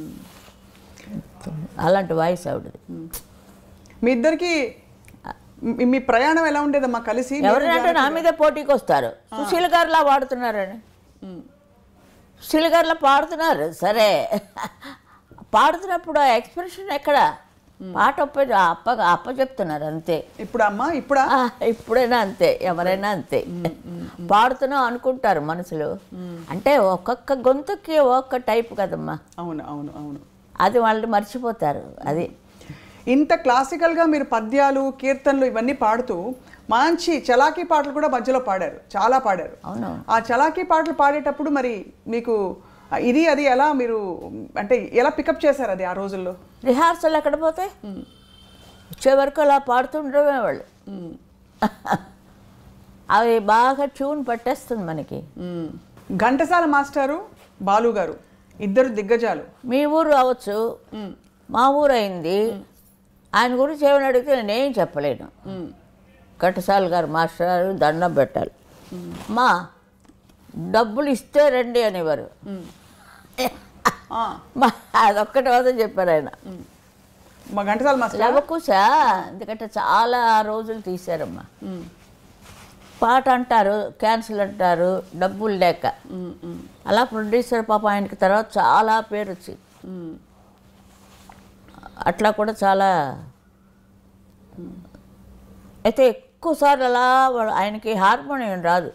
Speaker 3: అలాంటి వాయిస్ ఆవిడది
Speaker 2: మీ ఇద్దరికి మీ- మీ ప్రయాణం ఎలా ఉండేదమ్మా కలిసి మీరు
Speaker 3: ఎవరంటే నా
Speaker 2: జానకి
Speaker 3: మీద పోటీకి వస్తారు సుశీల గారిలా పాడుతున్నారని సుశీల గారిలా పాడుతున్నారు సరే పాడుతున్నప్పుడు ఆ ఎక్స్ప్రెషన్ ఎక్కడ పాట ఒప్ప అప్ప అప్ప చెప్తున్నారు అంతే
Speaker 2: ఇప్పుడు అమ్మా ఇప్పుడా
Speaker 3: ఆ, ఇప్పుడైనా అంతే ఎవరైనా అంతే పాడుతున్నాం అనుకుంటారు మనసులో అంటే ఒక్కొక్క గొంతుకి ఒక్కొక్క టైప్ కదమ్మా
Speaker 2: అవును అవును అవును
Speaker 3: అది వాళ్ళు మర్చిపోతారు అది
Speaker 2: ఇంత క్లాసికల్గా మీరు పద్యాలు కీర్తనలు ఇవన్నీ పాడుతూ మంచి చలాకీ పాటలు కూడా మధ్యలో పాడారు చాలా పాడారు
Speaker 3: అవునవును.
Speaker 2: ఆ చలాకీ పాటలు పాడేటప్పుడు మరి మీకు ఇది అది ఎలా మీరు అంటే ఎలా పికప్ చేశారు అది ఆ రోజుల్లో
Speaker 3: రిహార్సల్ ఎక్కడ పోతే వచ్చే వరకు అలా పాడుతుండమే వాళ్ళు అవి బాగా ట్యూన్ పట్టేస్తుంది మనకి
Speaker 2: మ్మ్. ఘంటసాల మాస్టారు బాలు గారు ఇద్దరు దిగ్గజాలు
Speaker 3: మీ ఊరు అవ్వచ్చు మా ఊరు అయింది ఆయన గురించి ఏమైనా అడిగితే నేనేం చెప్పలేను కట్టసాల గారు మాస్టర్ గారు దండం పెట్టాలి మా డబ్బులు ఇస్తే రండి అనేవారు
Speaker 2: ఆ,
Speaker 3: మా అదొక్కటి మాత్రం చెప్పారు ఆయన
Speaker 2: మా ఘంటసాల మాస్టర్
Speaker 3: లవకుశా ఎందుకంటే చాలా రోజులు తీశారమ్మా పాట అంటారు క్యాన్సిల్ అంటారు డబ్బులు లేక అలా ప్రొడ్యూసర్ పాప ఆయనకి తర్వాత చాలా పేరు వచ్చింది అట్లా కూడా చాలా అయితే ఎక్కువసార్లు అలా వాడు- ఆయనకి హార్మోనియం రాదు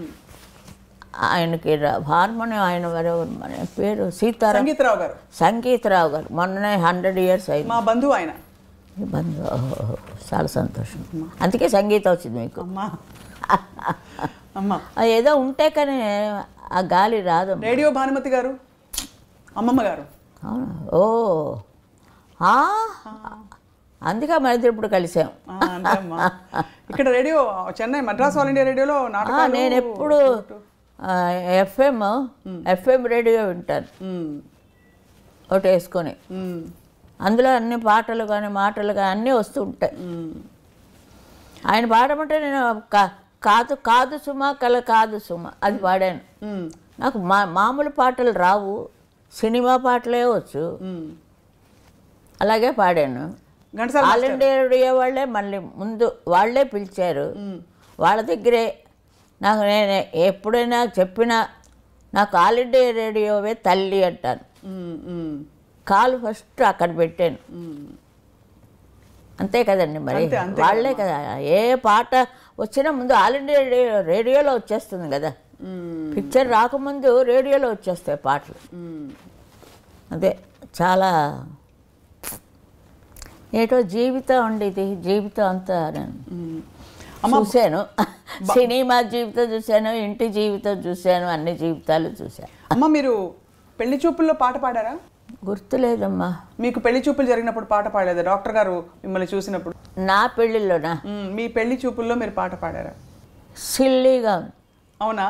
Speaker 3: ఆయనకి రా- హార్మోనియం ఆయన ఎవరెవరు మన పేరు సీతారాం
Speaker 2: సంగీతరావు గారు
Speaker 3: సంగీతరావు గారు మొన్ననే హండ్రెడ్ ఇయర్స్ అయింది
Speaker 2: మా బంధువు ఆయన
Speaker 3: మీ బంధు ఓహో, చాలా సంతోషం అందుకే సంగీతం వచ్చింది మీకు
Speaker 2: అమ్మా అమ్మా
Speaker 3: అది ఏదో ఉంటే కానీ ఆ గాలి రాదు
Speaker 2: రేడియో భానుమతి గారు అమ్మమ్మ గారు
Speaker 3: అవునా ఓ ఆ? అందుకే మన ఇద్దరు ఇప్పుడు కలిసాం
Speaker 2: ఆ, అంతే అమ్మా ఇక్కడ radio Chennai Madras all India రేడియోలో
Speaker 3: ఆ,
Speaker 2: నాటకాలు
Speaker 3: నేను ఎప్పుడు ఎఫ్ఎం ఎఫ్ఎం రేడియో వింటాను
Speaker 2: మ్మ్.
Speaker 3: ఒకటి వేసుకొని
Speaker 2: మ్మ్.
Speaker 3: అందులో అన్ని పాటలు కానీ మాటలు కానీ అన్నీ వస్తూ ఉంటాయి
Speaker 2: మ్మ్.
Speaker 3: ఆయన పాడమంటే నేను కా- కాదు కాదు సుమ కల కాదు సుమ అది పాడాను
Speaker 2: మ్మ్.
Speaker 3: నాకు మా మామూలు పాటలు రావు సినిమా పాటలే వచ్చు
Speaker 2: మ్మ్.
Speaker 3: అలాగే పాడాను
Speaker 2: ఘంటసాల
Speaker 3: ఆల్ ఇండియా రేడియో వాళ్ళే మళ్ళీ ముందు వాళ్ళే పిలిచారు వాళ్ళ దగ్గరే నాకు నేను ఎప్పుడైనా చెప్పినా నాకు ఆల్ ఇండియా రేడియోవే తల్లి అంటాను
Speaker 2: మ్మ్. మ్మ్.
Speaker 3: కాలు ఫస్ట్ అక్కడ పెట్టాను అంతే కదండి మరి
Speaker 2: అంతే, అంతే
Speaker 3: వాళ్ళే కదా ఏ పాట వచ్చినా ముందు ఆల్ ఇండియా రేడియో రేడియోలో వచ్చేస్తుంది కదా
Speaker 2: మ్మ్.
Speaker 3: పిక్చర్ రాకముందు రేడియోలో వచ్చేస్తాయి పాటలు
Speaker 2: మ్మ్.
Speaker 3: అదే చాలా ఏటో జీవితం అండి ఇది జీవితం అంతా నేను చూశాను సినిమా జీవితం చూశాను ఇంటి జీవితం చూశాను అన్ని జీవితాలు చూశాను
Speaker 2: అమ్మ మీరు పెళ్లి చూపుల్లో పాట పాడారా
Speaker 3: గుర్తులేదమ్మా
Speaker 2: మీకు పెళ్లి చూపులు జరిగినప్పుడు పాట పాడలేదా డాక్టర్ గారు మిమ్మల్ని చూసినప్పుడు
Speaker 3: నా పెళ్ళిళ్ళోనా
Speaker 2: మ్మ్. మీ పెళ్లి చూపుల్లో మీరు పాట పాడారా
Speaker 3: సిల్లీగా ఉంది
Speaker 2: అవునా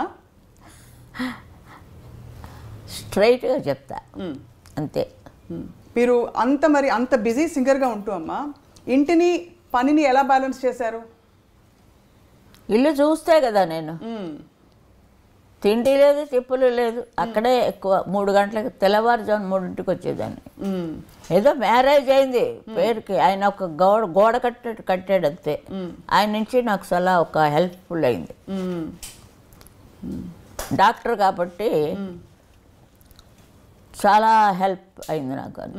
Speaker 3: స్ట్రైట్గా చెప్తా
Speaker 2: మ్మ్.
Speaker 3: అంతే
Speaker 2: మ్మ్. మీరు అంత మరి అంత బిజీ సింగర్గా ఉంటూ అమ్మా ఇంటిని పనిని ఎలా బ్యాలెన్స్ చేశారు
Speaker 3: ఇల్లు చూస్తే కదా నేను
Speaker 2: మ్మ్.
Speaker 3: తిండి లేదు తిప్పులు లేదు అక్కడే ఎక్కువ మూడు గంటలకు తెల్లవారుజాము మూడింటికి వచ్చేదాన్ని
Speaker 2: మ్మ్.
Speaker 3: ఏదో మ్యారేజ్ అయింది పేరుకి ఆయన ఒక గోడ గోడ కట్టాడు కట్టాడు అంతే ఆయన నుంచి నాకు చాలా ఒక హెల్ప్ఫుల్ అయింది
Speaker 2: మ్మ్.
Speaker 3: డాక్టర్ కాబట్టి చాలా హెల్ప్ అయింది నాకు అంతే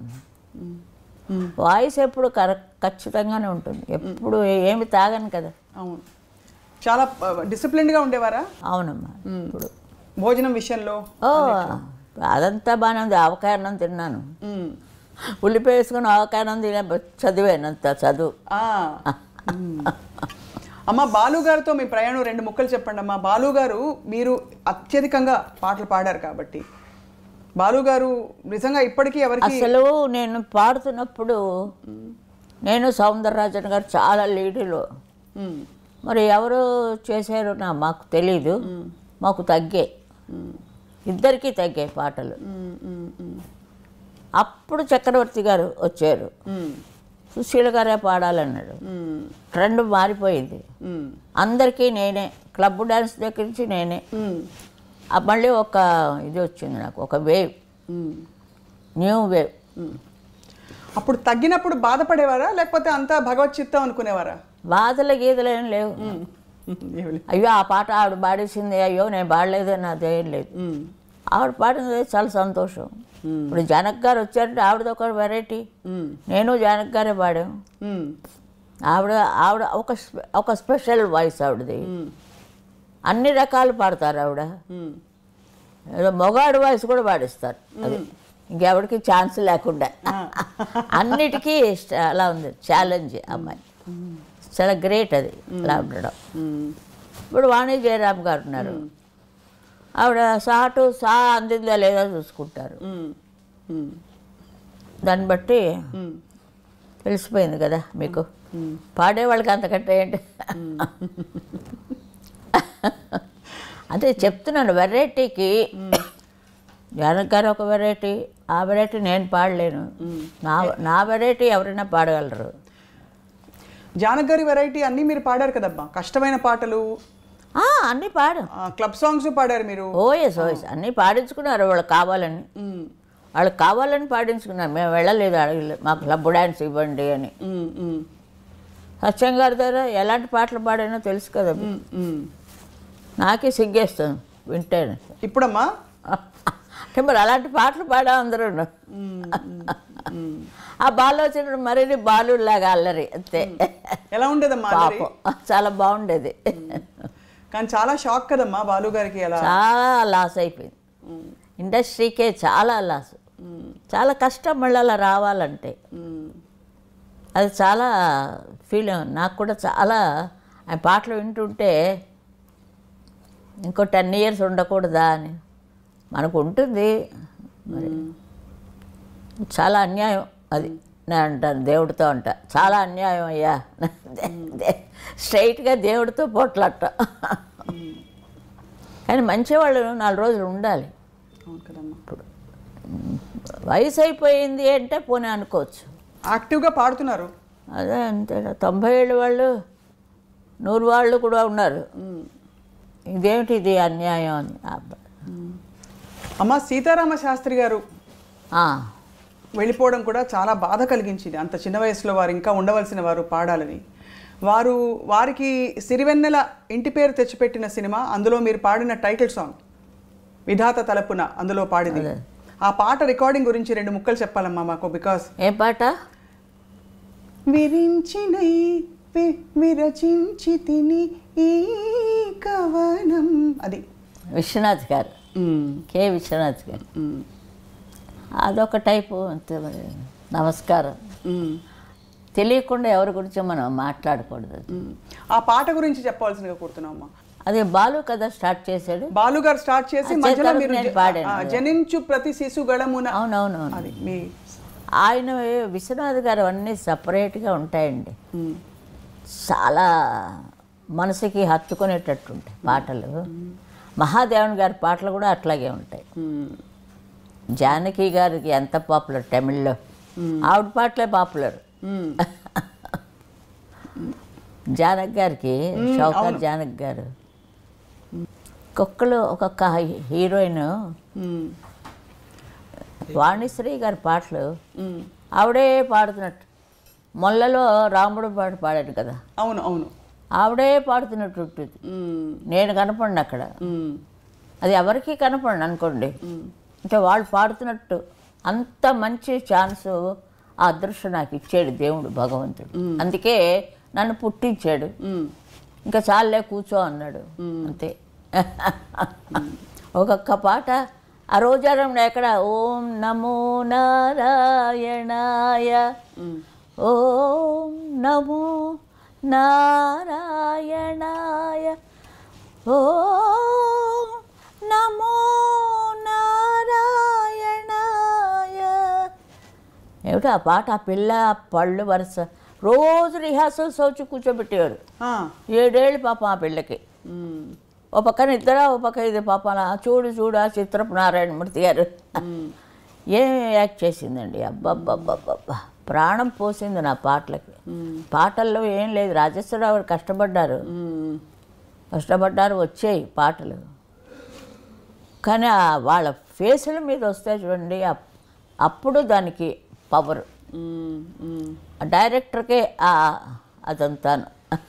Speaker 3: వాయిస్ ఎప్పుడు కరెక్ట్ ఖచ్చితంగానే ఉంటుంది ఎప్పుడు ఏమి తాగను కదా
Speaker 2: అవును చాలా డిసిప్లిన్డ్గా ఉండేవారా
Speaker 3: అవునమ్మా ఇప్పుడు
Speaker 2: భోజనం విషయంలో
Speaker 3: ఓ అదంతా బాగానే ఉంది ఆవకాయ అన్నం తిన్నాను
Speaker 2: మ్మ్.
Speaker 3: ఉల్లిపాయ వేసుకుని ఆవకాయ అన్నం తినే చదివానంత చదువు
Speaker 2: ఆ. మ్మ్. అమ్మ బాలు గారితో మీ ప్రయాణం రెండు ముక్కలు చెప్పండి అమ్మా బాలు గారు మీరు అత్యధికంగా పాటలు పాడారు కాబట్టి బాలు గారు నిజంగా ఇప్పటికీ ఎవరికి
Speaker 3: అసలు నేను పాడుతున్నప్పుడు నేను సౌందరరాజన్ గారు చాలా లీడులో
Speaker 2: మ్మ్.
Speaker 3: మరి ఎవరు చేశారో నా మాకు తెలీదు మాకు తగ్గే ఇద్దరికీ తగ్గాయి పాటలు
Speaker 2: మ్మ్. మ్మ్. మ్మ్.
Speaker 3: అప్పుడు చక్రవర్తి గారు వచ్చారు
Speaker 2: మ్మ్.
Speaker 3: సుశీల గారే పాడాలన్నాడు
Speaker 2: మ్మ్.
Speaker 3: ట్రెండ్ మారిపోయింది
Speaker 2: మ్మ్.
Speaker 3: అందరికీ నేనే క్లబ్ డ్యాన్స్ దగ్గర నుంచి నేనే
Speaker 2: మ్మ్.
Speaker 3: ఆ మళ్ళీ ఒక ఇది వచ్చింది నాకు ఒక వేవ్
Speaker 2: మ్మ్.
Speaker 3: న్యూ వేవ్
Speaker 2: అప్పుడు తగ్గినప్పుడు బాధపడేవారా లేకపోతే అంతా భగవత్ చిత్తం అనుకునేవారా
Speaker 3: బాధల గీతలు ఏం లేవు
Speaker 2: మ్మ్. ఏమిలే.
Speaker 3: అయ్యో ఆ పాట ఆవిడ పాడేసింది అయ్యో నేను పాడలేదని అదేం లేదు
Speaker 2: మ్మ్.
Speaker 3: ఆవిడ పాడినది చాలా సంతోషం ఇప్పుడు జనక్ గారు వచ్చారంటే ఆవిడది ఒక వెరైటీ
Speaker 2: మ్మ్.
Speaker 3: నేను జనక్ గారే పాడాం
Speaker 2: మ్మ్.
Speaker 3: ఆవిడ ఆవిడ ఒక స్పె- ఒక స్పెషల్ వాయిస్ ఆవిడది అన్ని రకాలు పాడతారు ఆవిడ
Speaker 2: మ్మ్.
Speaker 3: ఏదో మొగాడు వాయిస్ కూడా పాడిస్తారు అది ఇంకెవరికి ఛాన్స్ లేకుండా అన్నిటికీ అలా ఉంది ఛాలెంజ్ అమ్మాయి చాలా గ్రేట్ అది అలా ఉండడం ఇప్పుడు వాణి జయరామ్ గారు ఉన్నారు ఆవిడ సాటు సా అందిందా లేదా చూసుకుంటారు దాన్ని బట్టి తెలిసిపోయింది కదా మీకు పాడేవాళ్ళకి అంతకంటే ఏంటి అదే చెప్తున్నాను వెరైటీకి జానక్ గారు ఒక వెరైటీ ఆ వెరైటీ నేను పాడలేను నా నా వెరైటీ ఎవరైనా పాడగలరు
Speaker 2: జానక్ గారి వెరైటీ అన్నీ మీరు పాడారు కదమ్మా కష్టమైన పాటలు
Speaker 3: ఆ, అన్నీ పాడు
Speaker 2: ఆ, క్లబ్ సాంగ్స్ పాడారు మీరు
Speaker 3: ఓఎస్ ఓఎస్ అన్నీ పాడించుకున్నారు వాళ్ళు కావాలని
Speaker 2: మ్మ్.
Speaker 3: వాళ్ళకి కావాలని పాడించుకున్నారు మేము వెళ్ళలేదు అడగలేదు మాకు క్లబ్ డ్యాన్స్ ఇవ్వండి అని
Speaker 2: మ్మ్, మ్మ్,
Speaker 3: సత్యం గారి దగ్గర ఎలాంటి పాటలు పాడానో తెలుసు కదా మీకు.
Speaker 2: మ్మ్, మ్మ్.
Speaker 3: నాకే సిగ్గేస్తుంది వింటే
Speaker 2: ఇప్పుడమ్మా
Speaker 3: అంటే మరి అలాంటి పాటలు పాడా అందరూ ఆ బాలు వచ్చినప్పుడు మరిన్ని బాలు లాగా అల్లరి అంతే
Speaker 2: ఎలా ఉండేదమ్మా అల్లరి?
Speaker 3: పాపం చాలా బాగుండేది
Speaker 2: కానీ చాలా షాక్ కదమ్మా బాలు గారికి ఎలా
Speaker 3: చాలా లాస్ అయిపోయింది ఇండస్ట్రీకే చాలా లాస్ చాలా కష్టం మళ్ళీ అలా రావాలంటే
Speaker 2: మ్మ్.
Speaker 3: అది చాలా ఫీల్ నాకు కూడా చాలా ఆయన పాటలు వింటుంటే ఇంకో టెన్ ఇయర్స్ ఉండకూడదా అని మనకు ఉంటుంది మరి చాలా అన్యాయం అది నేను అంటాను దేవుడితో అంట చాలా అన్యాయం అయ్యా స్ట్రైట్గా దేవుడితో పోట్లాట కానీ మంచివాళ్ళు నాలుగు రోజులు ఉండాలి
Speaker 2: అవును కదమ్మా
Speaker 3: వయసు అయిపోయింది అంటే పోనీ అనుకోవచ్చు
Speaker 2: యాక్టివ్గా పాడుతున్నారు
Speaker 3: అదే అంతే తొంభై ఏళ్ళు వాళ్ళు నూరు వాళ్ళు కూడా ఉన్నారు ఇదేమిటి ఇది అన్యాయం అని అబ్బా.
Speaker 2: అమ్మ సీతారామ శాస్త్రి గారు
Speaker 3: ఆ,
Speaker 2: వెళ్ళిపోవడం కూడా చాలా బాధ కలిగించింది అంత చిన్న వయసులో వారు ఇంకా ఉండవలసిన వారు పాడాలని వారు వారికి సిరివెన్నెల ఇంటి పేరు తెచ్చిపెట్టిన సినిమా అందులో మీరు పాడిన టైటిల్ సాంగ్ విధాత తలపున అందులో పాడింది ఆ పాట రికార్డింగ్ గురించి రెండు ముక్కలు చెప్పాలమ్మా మాకు బికాస్
Speaker 3: ఏ పాట
Speaker 2: విరించినై వి- విరచించి తిని ఈ కవనం అది
Speaker 3: విశ్వనాథ్ గారు కే విశ్వనాథ్ గారు అదొక టైపు అంతే మరి నమస్కారం తెలియకుండా ఎవరి గురించో మనం మాట్లాడకూడదు అది.
Speaker 2: ఆ పాట గురించి చెప్పవలసిందిగా కోరుతున్నాం అమ్మా
Speaker 3: అది బాలు కదా స్టార్ట్ చేశాడు
Speaker 2: బాలు గారు స్టార్ట్ చేసి
Speaker 3: ఆ,
Speaker 2: మధ్యలో
Speaker 3: చేతలకు
Speaker 2: మీరు
Speaker 3: నేను
Speaker 2: జ-
Speaker 3: పాడాను.
Speaker 2: ఆ, జనించు ప్రతి శిశు గళమున
Speaker 3: అవునవునవును
Speaker 2: అది మీ
Speaker 3: ఆయన విశ్వనాథ్ గారు అన్నీ సపరేట్గా ఉంటాయండి చాలా మనసుకి హత్తుకునేటట్టు ఉంటాయి పాటలు మహాదేవన్ గారి పాటలు కూడా అట్లాగే ఉంటాయి
Speaker 2: మ్మ్.
Speaker 3: జానకి గారికి ఎంత పాపులర్ తమిళ్లో ఆవిడ పాటలే పాపులర్
Speaker 2: మ్మ్.
Speaker 3: జానక్ గారికి షౌకర్ జానక్ గారు ఒక్కొక్కరు ఒక్కొక్క హీరోయిన్
Speaker 2: మ్మ్.
Speaker 3: వాణిశ్రీ గారి పాటలు
Speaker 2: మ్మ్.
Speaker 3: ఆవిడే పాడుతున్నట్టు మొల్లలో రాముడు పాట పాడాడు కదా
Speaker 2: అవును అవును
Speaker 3: ఆవిడే పాడుతున్నట్టు ఉంటుంది
Speaker 2: మ్మ్.
Speaker 3: నేను కనపడిన అక్కడ
Speaker 2: మ్మ్.
Speaker 3: అది ఎవరికి కనపడను అనుకోండి అంటే వాళ్ళు పాడుతున్నట్టు అంత మంచి ఛాన్స్ ఆ అదృష్టం నాకు ఇచ్చాడు దేవుడు భగవంతుడు అందుకే నన్ను పుట్టించాడు
Speaker 2: మ్మ్.
Speaker 3: ఇంకా చాలే కూర్చో అన్నాడు అంతే ఒక్కొక్క పాట ఆ రోజారం ఎక్కడ ఓం నమో నారాయణాయ ఓం నమో నారాయణాయ ఓం నమో నారాయణాయ ఏమిటి ఆ పాట ఆ పిల్ల ఆ పళ్ళు వరుస రోజు రిహార్సల్స్ వచ్చి కూర్చోబెట్టేవారు
Speaker 2: ఆ.
Speaker 3: ఏడేళ్ళు పాపం ఆ పిల్లకి
Speaker 2: మ్మ్.
Speaker 3: ఓ పక్కన ఇద్దరా ఓ పక్క ఇది పాప చూడు చూడు ఆ చిత్రపు నారాయణమూర్తి గారు ఏం యాక్ట్ చేసిందండి అబ్బబ్బబ్బబ్బబ్బా ప్రాణం పోసింది నా పాటలకి పాటల్లో ఏం లేదు రాజేశ్వరరావు గారు కష్టపడ్డారు
Speaker 2: మ్మ్.
Speaker 3: కష్టపడ్డారు వచ్చాయి పాటలు కానీ ఆ వాళ్ళ ఫేసుల మీద వస్తే చూడండి అప్- అప్పుడు దానికి పవర్
Speaker 2: మ్మ్. మ్మ్.
Speaker 3: డైరెక్టర్కే ఆ అదంతాను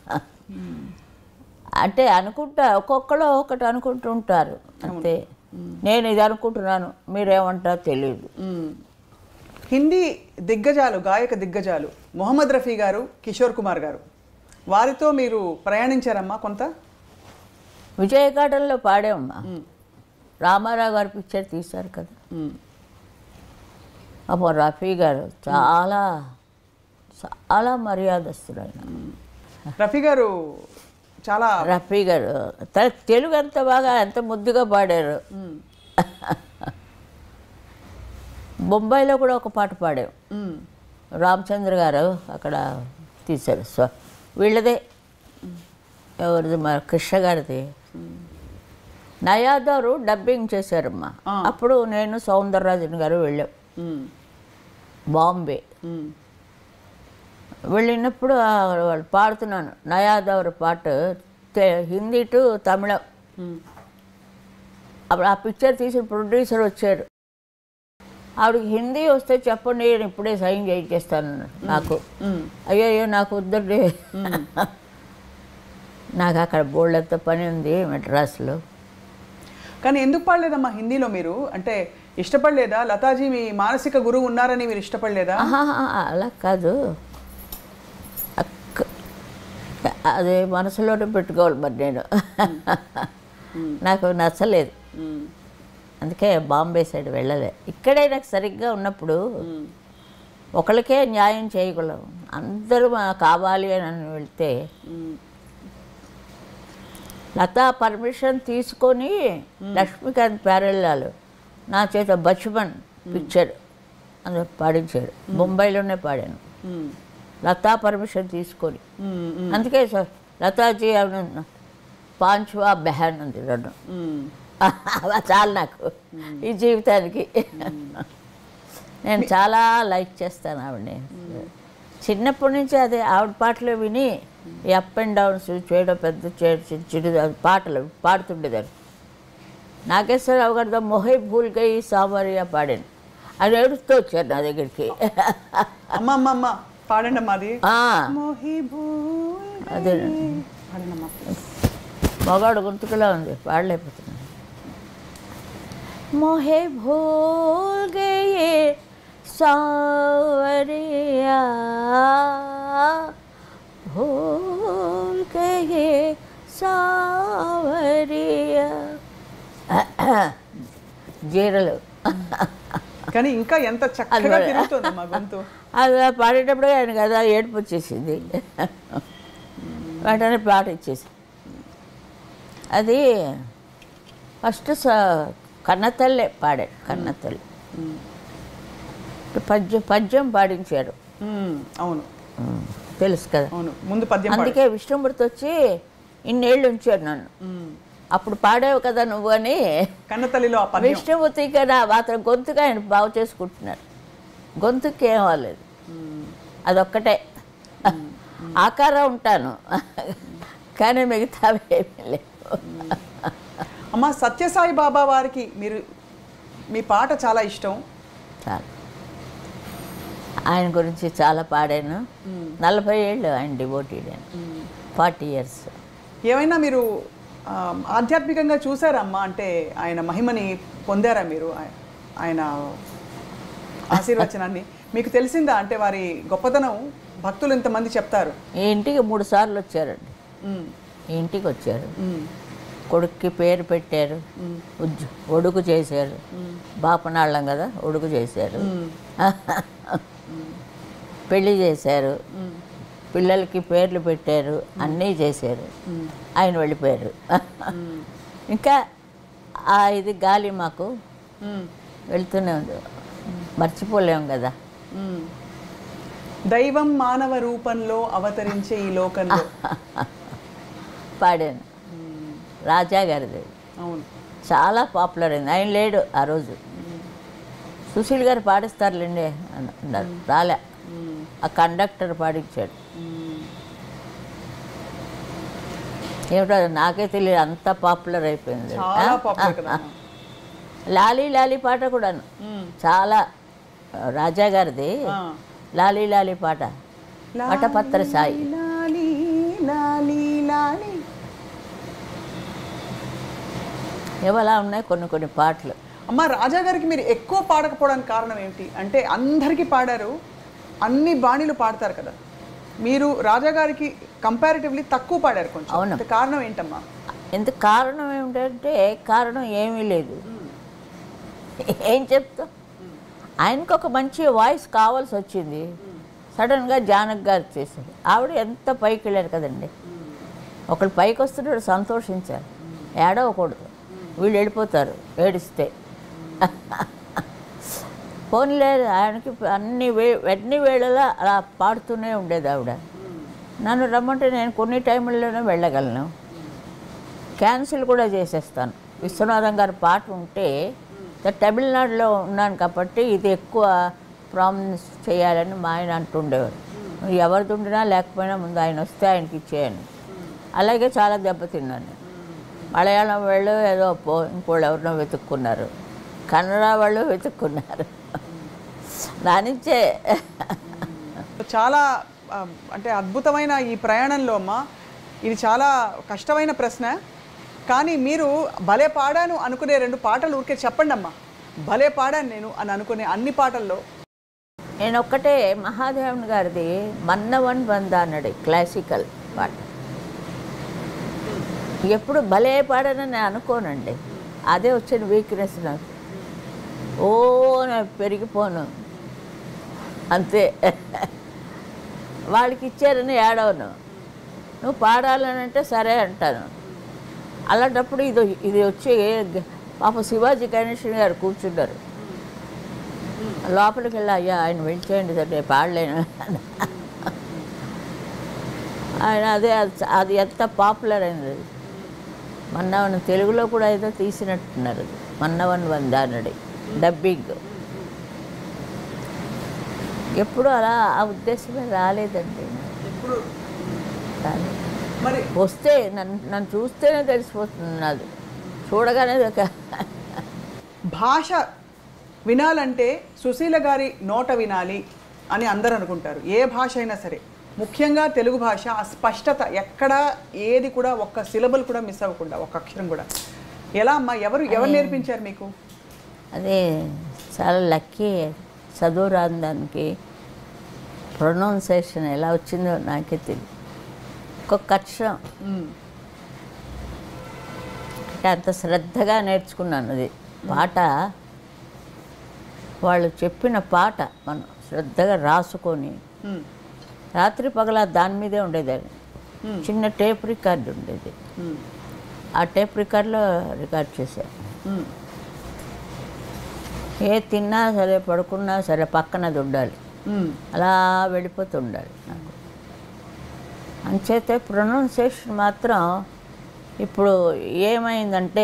Speaker 3: అంటే అనుకుంటా ఒక్కొక్కరు ఒకటి అనుకుంటుంటారు అంతే నేను ఇది అనుకుంటున్నాను మీరేమంటారో తెలియదు
Speaker 2: మ్మ్. హిందీ దిగ్గజాలు గాయక దిగ్గజాలు మొహమ్మద్ రఫీ గారు కిషోర్ కుమార్ గారు వారితో మీరు ప్రయాణించారమ్మా కొంత
Speaker 3: విజయఘాటంలో పాడామమ్మా రామారావు గారు పిక్చర్ తీశారు కదా
Speaker 2: మ్మ్.
Speaker 3: అప్పుడు రఫీ గారు చాలా చాలా మర్యాదస్తుడు ఆయన
Speaker 2: రఫీ గారు చాలా
Speaker 3: రఫీ గారు త- తెలుగు ఎంత బాగా ఎంత ముద్దుగా పాడారు బొంబాయిలో కూడా ఒక పాట పాడాం
Speaker 2: మ్మ్.
Speaker 3: రామచంద్ర గారు అక్కడ తీశారు సో వీళ్ళదే ఎవరిది మా కృష్ణ గారిది నయాదారు డబ్బింగ్ చేశారమ్మా
Speaker 2: ఆ.
Speaker 3: అప్పుడు నేను సౌందరరాజన్ గారు వెళ్ళాం
Speaker 2: మ్మ్.
Speaker 3: బాంబే
Speaker 2: మ్మ్.
Speaker 3: వెళ్ళినప్పుడు ఆ వాళ్ళు పాడుతున్నాను నయాదవర్ పాట తె- హిందీ టు తమిళం
Speaker 2: మ్మ్.
Speaker 3: అప్పుడు ఆ పిక్చర్ తీసిన ప్రొడ్యూసర్ వచ్చారు ఆవిడకి హిందీ వస్తే చెప్పండి నేను ఇప్పుడే సైన్ చేయించేస్తాను నాకు
Speaker 2: మ్మ్.
Speaker 3: అయ్యో అయ్యో నాకు వద్దండి నాకు అక్కడ బోల్డంత పని ఉంది మెడ్రాస్లో
Speaker 2: కానీ ఎందుకు పాడలేదమ్మా హిందీలో మీరు అంటే ఇష్టపడలేదా లతాజీ మీ మానసిక గురువు ఉన్నారని మీరు ఇష్టపడలేదా
Speaker 3: ఆహాహా, అలా కాదు అక్క- అదే మనసులోనే పెట్టుకోవాలి మరి నేను నాకు నచ్చలేదు
Speaker 2: మ్మ్.
Speaker 3: అందుకే బాంబే సైడ్ వెళ్ళలే ఇక్కడే నాకు సరిగ్గా ఉన్నప్పుడు ఒకరికే న్యాయం చేయగలం అందరూ మా- కావాలి అని అని వెళ్తే
Speaker 2: మ్మ్.
Speaker 3: లతా పర్మిషన్ తీసుకొని లక్ష్మీకాంత్ ప్యారెల్లాలు నా చేత బచ్మన్ పిక్చర్ అందులో పాడించాడు బొంబాయిలోనే పాడాను
Speaker 2: మ్మ్.
Speaker 3: లతా పర్మిషన్ తీసుకొని
Speaker 2: మ్మ్. మ్మ్.
Speaker 3: అందుకే సార్ లతాజీ అవును పాంచ్వా బెహాన్ ఉంది రెండు
Speaker 2: మ్మ్.
Speaker 3: అలా చాలు నాకు ఈ జీవితానికి నేను చాలా లైక్ చేస్తాను ఆవిడని చిన్నప్పటి నుంచి అదే ఆవిడ పాటలు విని ఈ అప్ అండ్ డౌన్స్ చేయడం పెద్ద చేయడం చిన్న చిన్న పాటలు పాడుతుండేదాన్ని నాగేశ్వరరావు గారితో మొహై భూల్ గయి సామరియా పాడాను అది ఏడుస్తూ వచ్చారు నా దగ్గరికి
Speaker 2: అమ్మ అమ్మ అమ్మ పాడండి అమ్మా అది
Speaker 3: ఆ,
Speaker 2: మోహి భూల్
Speaker 3: అదే
Speaker 2: పాడండమ్మా
Speaker 3: మగాడు గొంతుకులా ఉంది పాడలేకపోతున్నాను मोहे भूल गए सावरिया भूल गए सावरिया జీరలు
Speaker 2: కానీ ఇంకా ఎంత చక్కగా
Speaker 3: అది-
Speaker 2: తిరుగుతుంది మా గొంతు
Speaker 3: అది పాడేటప్పుడు ఆయన కదా ఏడుపు వచ్చేసింది వెంటనే పాట ఇచ్చేసి అది ఫస్ట్ స కన్నతల్లే పాడాడు కన్నతల్లి పద్యం పద్యం పాడించాడు
Speaker 2: మ్మ్. అవును
Speaker 3: తెలుసు కదా
Speaker 2: అవును ముందు పద్యం పాడు.
Speaker 3: అందుకే విష్ణుమూర్తి వచ్చి ఇన్నేళ్ళు ఉంచాడు నన్ను
Speaker 2: మ్మ్.
Speaker 3: అప్పుడు పాడావు కదా నువ్వు అని
Speaker 2: కన్నతల్లిలో ఆ పద్యం
Speaker 3: విష్ణుమూర్తి కదా మాత్రం గొంతుగా ఆయన బాగు చేసుకుంటున్నాడు గొంతుకి ఏం అవ్వలేదు అదొక్కటే ఆకారం ఉంటాను కానీ మిగతావి ఏమీ లేవు
Speaker 2: అమ్మ సత్యసాయి బాబా వారికి మీరు మీ పాట చాలా ఇష్టం
Speaker 3: చాలా ఆయన గురించి చాలా పాడాను నలభై ఏళ్ళు ఆయన డివోటీడ్ అని ఫార్టీ ఇయర్స్
Speaker 2: ఏమైనా మీరు ఆ, ఆధ్యాత్మికంగా చూసారమ్మా అంటే ఆయన మహిమని పొందారా మీరు ఆయ- ఆయన ఆశీర్వచనాన్ని మీకు తెలిసిందా అంటే వారి గొప్పతనం భక్తులు ఇంతమంది చెప్తారు
Speaker 3: ఈ ఇంటికి మూడు సార్లు వచ్చారండి
Speaker 2: మ్మ్.
Speaker 3: ఈ ఇంటికి వచ్చారు
Speaker 2: మ్మ్.
Speaker 3: కొడుక్కి పేరు పెట్టారు ఉజ్జు ఒడుగు చేశారు బాపనాళ్ళం కదా ఒడుగు చేశారు పెళ్లి చేశారు పిల్లలకి పేర్లు పెట్టారు అన్నీ చేశారు ఆయన వెళ్ళిపోయారు ఇంకా ఆ ఇది గాలి మాకు
Speaker 2: మ్మ్.
Speaker 3: వెళ్తూనే ఉంది మర్చిపోలేం కదా
Speaker 2: మ్మ్. దైవం మానవ రూపంలో అవతరించే ఈ లోకంలో
Speaker 3: పాడాను రాజా గారిది
Speaker 2: అవును
Speaker 3: చాలా పాపులర్ అయింది ఆయన లేడు ఆ రోజు సుశీల్ గారు పాడిస్తారులేండి అన్న- అన్నారు రాలే
Speaker 2: మ్మ్.
Speaker 3: ఆ కండక్టర్ పాడించాడు
Speaker 2: మ్మ్.
Speaker 3: ఏమిటో అది నాకే తెలియదు అంత పాపులర్ అయిపోయింది
Speaker 2: చాలా పాపులర్ కదా అమ్మా.
Speaker 3: లాలీ లాలీ పాట కూడాను
Speaker 2: మ్మ్.
Speaker 3: చాలా రాజా గారిది
Speaker 2: ఆ.
Speaker 3: లాలీ లాలీ పాట పటపత్ర సాయి
Speaker 2: లాలి లాలి లాలి
Speaker 3: ఇవలా ఉన్నాయి కొన్ని కొన్ని పాటలు
Speaker 2: అమ్మ రాజా గారికి మీరు ఎక్కువ పాడకపోవడానికి కారణం ఏంటి అంటే అందరికీ పాడారు అన్ని బాణీలు పాడతారు కదా మీరు రాజా గారికి కంపారిటివ్లీ తక్కువ పాడారు కొంచెం
Speaker 3: అవును.
Speaker 2: అంటే కారణం ఏంటమ్మా
Speaker 3: ఎందుకు కారణం ఏమిటంటే కారణం ఏమీ లేదు ఏం చెప్తాం ఆయనకు ఒక మంచి వాయిస్ కావాల్సి వచ్చింది సడన్గా జానక్ గారు చేశారు ఆవిడ ఎంత పైకి వెళ్ళారు కదండి ఒకళ్ళు పైకి వస్తున్నాడు సంతోషించారు ఏడవకూడదు వీళ్ళు వెళ్ళిపోతారు ఏడిస్తే పోనీలే ఆయనకి అన్ని వే అన్ని వేళలా అలా పాడుతూనే ఉండేది ఆవిడ నన్ను రమ్మంటే నేను కొన్ని టైంలోనే వెళ్ళగలను క్యాన్సిల్ కూడా చేసేస్తాను విశ్వనాథం గారి పాట ఉంటే ద- తమిళనాడులో ఉన్నాను కాబట్టి ఇది ఎక్కువ ప్రామినెన్స్ చేయాలని మా ఆయన అంటుండేవారు ఎవరిది ఉండినా లేకపోయినా ముందు ఆయన వస్తే ఆయనకి ఇచ్చేయను అలాగే చాలా దెబ్బతిన్నాను మలయాళం వాళ్ళు ఏదో పో ఇంకోళ్ళు ఎవరినో వెతుక్కున్నారు కన్నడ వాళ్ళు వెతుక్కున్నారు దానించే
Speaker 2: చాలా ఆ, అంటే అద్భుతమైన ఈ ప్రయాణంలో అమ్మ ఇది చాలా కష్టమైన ప్రశ్న కానీ మీరు భలే పాడాను అనుకునే రెండు పాటలు ఊరికే చెప్పండి అమ్మా భలే పాడాను నేను అని అనుకునే అన్ని పాటల్లో
Speaker 3: నేను ఒక్కటే మహాదేవన్ గారిది మన్నవన్ బంద అన్నాడు క్లాసికల్ పాట ఎప్పుడు భలే పాడనని నేను అనుకోనండి అదే వచ్చిన వీక్నెస్ నాకు ఓ నేను పెరిగిపోను అంతే వాళ్ళకి ఇచ్చారని ఏడవను నువ్వు పాడాలని అంటే సరే అంటాను అలాంటప్పుడు ఇది ఇది వచ్చి పాప శివాజీ గణేషన్ గారు కూర్చున్నారు లోపలికి వెళ్ళి అయ్యా ఆయన వెళ్ళిచేయండి సార్ నేను పాడలేను ఆయన అదే అది- అది ఎంత పాపులర్ అయింది అది. మన్నవన్ తెలుగులో కూడా ఏదో తీసినట్టున్నారు అది. మన్నవన్ వందానడి డబ్బింగ్ ఎప్పుడు అలా ఆ ఉద్దేశమే రాలేదండి
Speaker 2: ఇప్పుడు
Speaker 3: రాలేదు.
Speaker 2: మరి
Speaker 3: వస్తే నన్ను నన్ను చూస్తేనే తెలిసిపోతుంది నాది చూడగానే ఒక
Speaker 2: భాష వినాలంటే సుశీల గారి నోట వినాలి అని అందరూ అనుకుంటారు ఏ భాష అయినా సరే ముఖ్యంగా తెలుగు భాష ఆ స్పష్టత ఎక్కడ ఏది కూడా ఒక్క సిలబుల్ కూడా మిస్ అవ్వకుండా ఒక్క అక్షరం కూడా ఎలా అమ్మా ఎవరు ఎవరు నేర్పించారు మీకు
Speaker 3: అదే చాలా లక్కీ చదువు రాని దానికి ప్రొనౌన్సేషన్ ఎలా వచ్చిందో నాకే తెలియదు ఒక్కొక్క అక్షరం
Speaker 2: మ్మ్.
Speaker 3: అంటే అంత శ్రద్ధగా నేర్చుకున్నాను అది పాట వాళ్ళు చెప్పిన పాట మనం శ్రద్ధగా రాసుకొని
Speaker 2: మ్మ్.
Speaker 3: రాత్రి పగల దాని మీదే ఉండేదాన్ని
Speaker 2: మ్మ్.
Speaker 3: చిన్న టేప్ రికార్డు ఉండేది
Speaker 2: మ్మ్.
Speaker 3: ఆ టేప్ రికార్డులో రికార్డ్ చేశాను
Speaker 2: మ్మ్.
Speaker 3: ఏ తిన్నా సరే పడుకున్నా సరే పక్కనది ఉండాలి
Speaker 2: మ్మ్.
Speaker 3: అలా వెళ్ళిపోతూ ఉండాలి నాకు అంచేతే ప్రొనౌన్సియేషన్ మాత్రం ఇప్పుడు ఏమైందంటే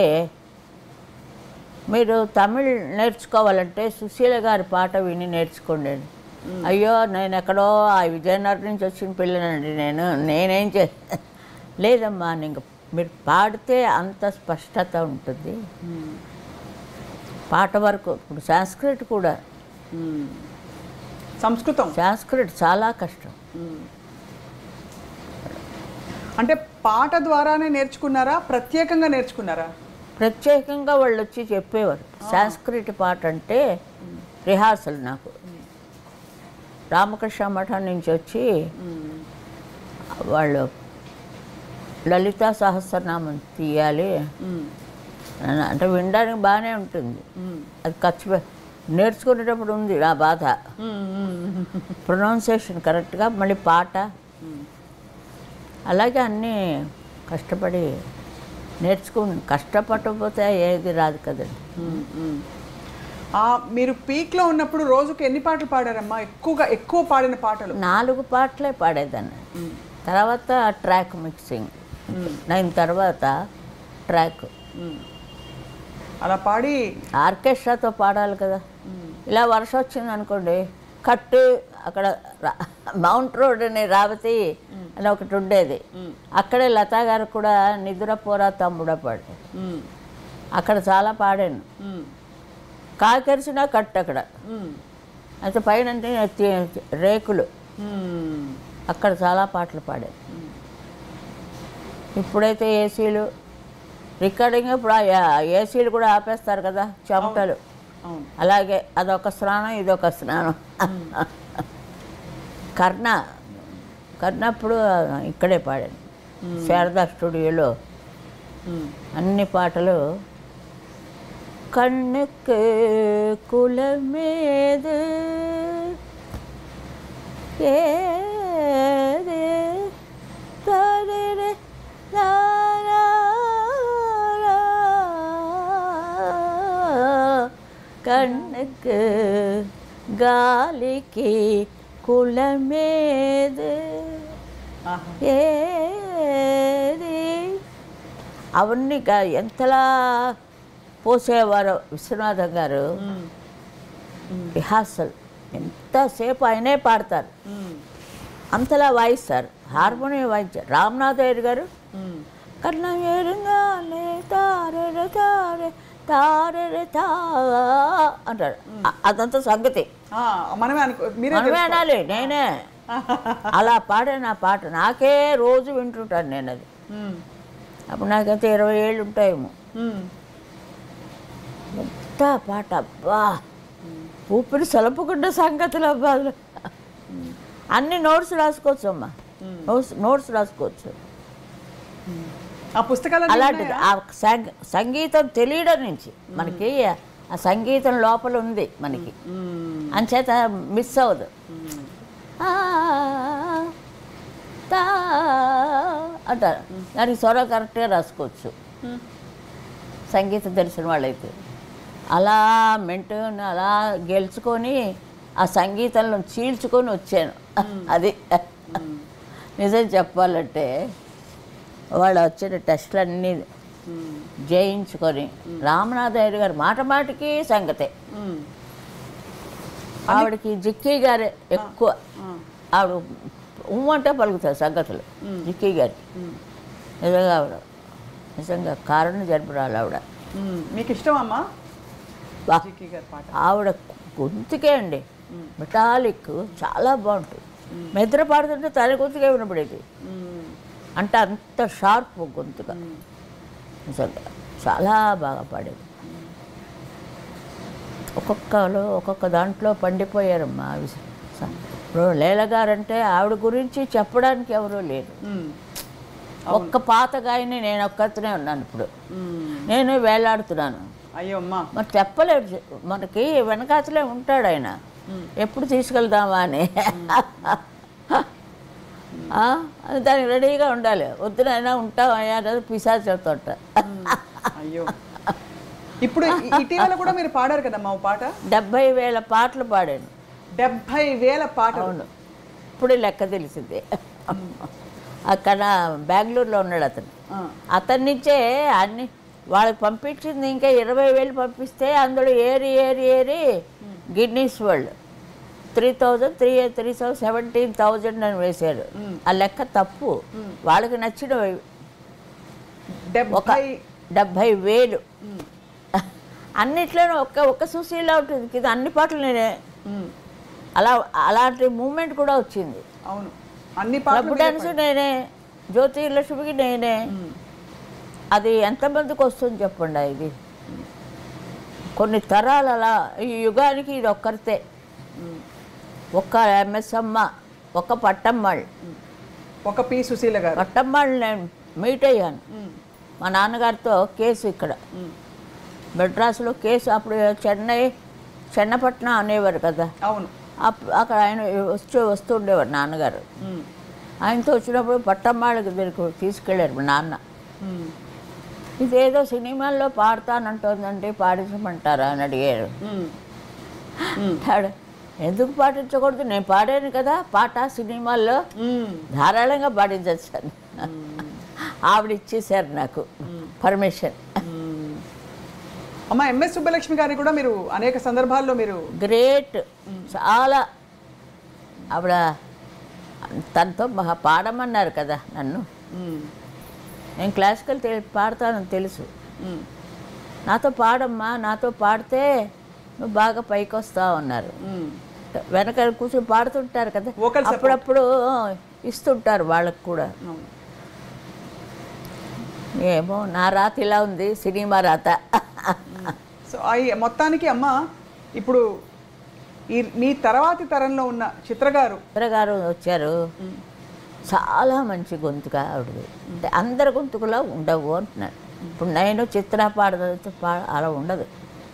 Speaker 3: మీరు తమిళ్ నేర్చుకోవాలంటే సుశీల గారి పాట విని నేర్చుకోండి అని. అయ్యో నేను ఎక్కడో ఆ విజయనగరం నుంచి వచ్చిన పిల్లనండి నేను నేనేం చే లేదమ్మా ఇంక మీరు పాడితే అంత స్పష్టత ఉంటుంది పాట వరకు ఇప్పుడు సంస్కృత్ కూడా
Speaker 2: మ్మ్. సంస్కృతం
Speaker 3: సంస్కృత్ చాలా కష్టం
Speaker 2: అంటే పాట ద్వారానే నేర్చుకున్నారా ప్రత్యేకంగా నేర్చుకున్నారా
Speaker 3: ప్రత్యేకంగా వాళ్ళు వచ్చి చెప్పేవారు సంస్కృతి పాట అంటే రిహార్సల్ నాకు రామకృష్ణ మఠం నుంచి వచ్చి వాళ్ళు లలితా సహస్రనామం తీయాలి
Speaker 2: మ్మ్.
Speaker 3: అని అంటే వినడానికి బాగానే ఉంటుంది
Speaker 2: మ్మ్.
Speaker 3: అది ఖర్చు పె- నేర్చుకునేటప్పుడు ఉంది నా బాధ
Speaker 2: మ్మ్. మ్మ్.
Speaker 3: ప్రొనౌన్సియేషన్ కరెక్ట్గా మళ్ళీ పాట అలాగే అన్నీ కష్టపడి నేర్చుకు కష్టపడకపోతే ఏది రాదు కదండి
Speaker 2: మ్మ్. మ్మ్. ఆ, మీరు పీక్లో ఉన్నప్పుడు రోజుకి ఎన్ని పాటలు పాడారమ్మా ఎక్కువగా ఎక్కువ పాడిన పాటలు
Speaker 3: నాలుగు పాటలే పాడేదాన్ని తర్వాత ట్రాక్ మిక్సింగ్ నైన్ తర్వాత ట్రాక్
Speaker 2: మ్మ్. అలా పాడి
Speaker 3: ఆర్కెస్ట్రాతో పాడాలి కదా ఇలా వర్షం వచ్చింది అనుకోండి కట్టు అక్కడ రా- మౌంట్ రోడ్ అని రావతి అని ఒకటి ఉండేది అక్కడే లతా గారు కూడా నిద్ర పోరా తమ్ముడ పాడు
Speaker 2: మ్మ్.
Speaker 3: అక్కడ చాలా పాడాను
Speaker 2: మ్మ్.
Speaker 3: కాకెరిసిన కట్టు అక్కడ
Speaker 2: మ్మ్.
Speaker 3: అయితే పైన అంటే తి- రేకులు
Speaker 2: మ్మ్.
Speaker 3: అక్కడ చాలా పాటలు పాడాను ఇప్పుడైతే ఏసీలు రికార్డింగ్ ఇప్పుడు ఆ యా- ఏసీలు కూడా ఆపేస్తారు కదా చెమటలు
Speaker 2: అవును
Speaker 3: అలాగే అదొక స్నానం ఇదొక స్నానం కర్ణ కర్ణ అప్పుడు ఇక్కడే పాడాను శారదా స్టూడియోలో
Speaker 2: మ్మ్.
Speaker 3: అన్ని పాటలు கண்ணுக்கு குலமேது ஏது தரிரு தாராரா. கண்ணுக்கு గాలికి కులమేదు
Speaker 2: ఆహా.
Speaker 3: ఏది అవన్నీ గా- ఎంతలా పోసేవారు విశ్వనాథం గారు
Speaker 2: మ్మ్.
Speaker 3: రిహార్సల్ ఎంతసేపు ఆయనే పాడతారు
Speaker 2: మ్మ్.
Speaker 3: అంతలా వాయిస్తారు హార్మోనియం వాయించారు రామనాథ్ అయ్యర్ గారు
Speaker 2: మ్మ్.
Speaker 3: కన్నా ఎరుగానే తారెర తారె తారెర తా అంటారు అ- అదంతా సంగతి
Speaker 2: ఆ, మనమే అనుకో మీరే
Speaker 3: మనమే
Speaker 2: తెలుసుకో-
Speaker 3: అనాలి నేనే అలా పాడే నా పాట నాకే రోజు వింటుంటాను నేను అది
Speaker 2: మ్మ్.
Speaker 3: అప్పుడు నాకైతే ఇరవై ఏళ్ళు ఉంటాయేమో
Speaker 2: మ్మ్.
Speaker 3: ఎంత పాట అబ్బా ఊపిరి సలపకుండా సంగతులు అబ్బా అసలు. అన్ని నోట్స్ రాసుకోవచ్చు అమ్మా నోట్స్ నోట్స్ రాసుకోవచ్చు
Speaker 2: ఆ పుస్తకాలు
Speaker 3: అలాంటిది ఆ సంగ- సంగీతం తెలియడం నుంచి మనకి ఆ సంగీతం లోపల ఉంది మనకి అంచేత మిస్ అవ్వదు ఆ, తా అంటారు దానికి స్వరం కరెక్ట్గా రాసుకోవచ్చు సంగీతం తెలిసిన వాళ్ళైతే అలా మెంటూని అలా గెలుచుకొని ఆ సంగీతంలో చీల్చుకొని వచ్చాను అది నిజం చెప్పాలంటే వాళ్ళు వచ్చిన టెస్టులన్నీ జయించుకొని రామనాథయ్య గారు మాట మాటికి సంగతే ఆవిడకి జిక్కీ గారే ఎక్కువ ఆవిడ ఉమ్ము అంటే పలుకుతారు సంగతులు జిక్కీ గారి నిజంగా ఆవిడ నిజంగా కారణం జరుపురాలు ఆవిడ
Speaker 2: మీకు ఇష్టం అమ్మా
Speaker 3: బా
Speaker 2: జీకే గారి పాట
Speaker 3: ఆవిడ గొంతుకే అండి మెటాలిక్ చాలా బాగుంటుంది మెద్ర పాడుతుంటే తన గొంతుకే వినపడేది
Speaker 2: మ్మ్.
Speaker 3: అంటే అంత షార్ప్ గొంతుగా నిజంగా చాలా బాగా పాడేది ఒక్కొక్కరు ఒక్కొక్క దాంట్లో పండిపోయారమ్మా అవి స- ఇప్పుడు లీల గారంటే ఆవిడ గురించి చెప్పడానికి ఎవరూ లేరు
Speaker 2: మ్మ్.
Speaker 3: ఒక్క పాత గాయని నేను ఒక్కతనే ఉన్నాను ఇప్పుడు
Speaker 2: మ్మ్.
Speaker 3: నేను వేలాడుతున్నాను
Speaker 2: అయ్యో అమ్మా
Speaker 3: మరి చెప్పలేడు మనకి వెనకాతలే ఉంటాడు ఆయన ఎప్పుడు తీసుకెళ్దామా అని ఆ, అది దానికి రెడీగా ఉండాలి వద్దునైనా ఉంటామయ్యా అనేది పిశాచతోట
Speaker 2: అయ్యో ఇప్పుడు ఇ- ఇటీవల కూడా మీరు పాడారు కదమ్మా ఓ పాట
Speaker 3: డెబ్భై వేల పాటలు పాడాను
Speaker 2: డెబ్బై వేల పాటలు
Speaker 3: అవును ఇప్పుడే లెక్క తెలిసింది అక్కడ బెంగళూరులో ఉన్నాడు అతను
Speaker 2: ఆ.
Speaker 3: అతని నుంచే అన్ని వాళ్ళకి పంపించింది ఇంకా ఇరవై వేలు పంపిస్తే అందులో ఏరి ఏరి ఏరి Guinness world three thousand three three thousand seventeen thousand అని వేశారు ఆ లెక్క తప్పు వాళ్ళకి నచ్చిన ఒక
Speaker 2: డెబ్బై
Speaker 3: డెబ్భై వేలు అన్నిట్లోనూ ఒక్క ఒక్క సుశీలా ఉంటుంది ఇది అన్ని పాటలు నేనే
Speaker 2: మ్మ్.
Speaker 3: అలా అలాంటి మూమెంట్ కూడా వచ్చింది
Speaker 2: అవును అన్ని పాటలు
Speaker 3: క్లబ్ డాన్స్ నేనే జ్యోతి లక్ష్మికి నేనే అది ఎంతమందికి వస్తుంది చెప్పండి ఇది కొన్ని తరాలు అలా ఈ యుగానికి ఇది ఒక్కరితే ఒక్క ఎంఎస్ అమ్మ ఒక్క పట్టమ్మాళ్ళు
Speaker 2: ఒక పి సుశీల గారు
Speaker 3: పట్టమ్మాళ్ళు నేను మీట్ అయ్యాను మా నాన్నగారితో కేసు ఇక్కడ మెడ్రాస్లో కేసు అప్పుడు చెన్నై చెన్నపట్నం అనేవారు కదా
Speaker 2: అవును
Speaker 3: అప్- అక్కడ ఆయన వచ్చి వస్తుండేవారు నాన్నగారు
Speaker 2: మ్మ్.
Speaker 3: ఆయనతో వచ్చినప్పుడు పట్టమ్మాళ్ళ దగ్గరికి తీసుకెళ్ళారు మా నాన్న
Speaker 2: మ్మ్.
Speaker 3: ఇదేదో సినిమాల్లో పాడతానంటోందండి పాడించమంటారా అని అడిగారు
Speaker 2: మ్మ్.
Speaker 3: ఆవిడ, ఎందుకు పాటించకూడదు నేను పాడాను కదా పాట సినిమాల్లో
Speaker 2: మ్మ్.
Speaker 3: ధారాళంగా పాడించచ్చాను ఆవిడ ఇచ్చేశారు నాకు పర్మిషన్
Speaker 2: అమ్మ ఎంఎస్ సుబ్బలక్ష్మి గారిని కూడా మీరు అనేక సందర్భాల్లో మీరు
Speaker 3: గ్రేట్ చాలా ఆవిడ తనతో మహా పాడమన్నారు కదా నన్ను
Speaker 2: మ్మ్.
Speaker 3: నేను క్లాసికల్ తె పాడతానని తెలుసు
Speaker 2: మ్మ్.
Speaker 3: నాతో పాడమ్మా నాతో పాడితే నువ్వు బాగా పైకి వస్తావు అన్నారు
Speaker 2: మ్మ్.
Speaker 3: వెనక కూర్చొని పాడుతుంటారు కదా
Speaker 2: Vocal support.
Speaker 3: అప్పుడప్పుడు ఇస్తుంటారు వాళ్ళకు కూడా
Speaker 2: అవును.
Speaker 3: ఏమో నా రాత ఇలా ఉంది సినిమా రాత
Speaker 2: సో అయి మొత్తానికి అమ్మ ఇప్పుడు ఈ మీ తర్వాతి తరంలో ఉన్న చిత్రగారు
Speaker 3: గారు వచ్చారు చాలా మంచి గొంతుగా ఆవిడది అంటే అందరి గొంతుకులా ఉండవు అంటున్నాడు ఇప్పుడు నేను చిత్ర పాడదంతో పా అలా ఉండదు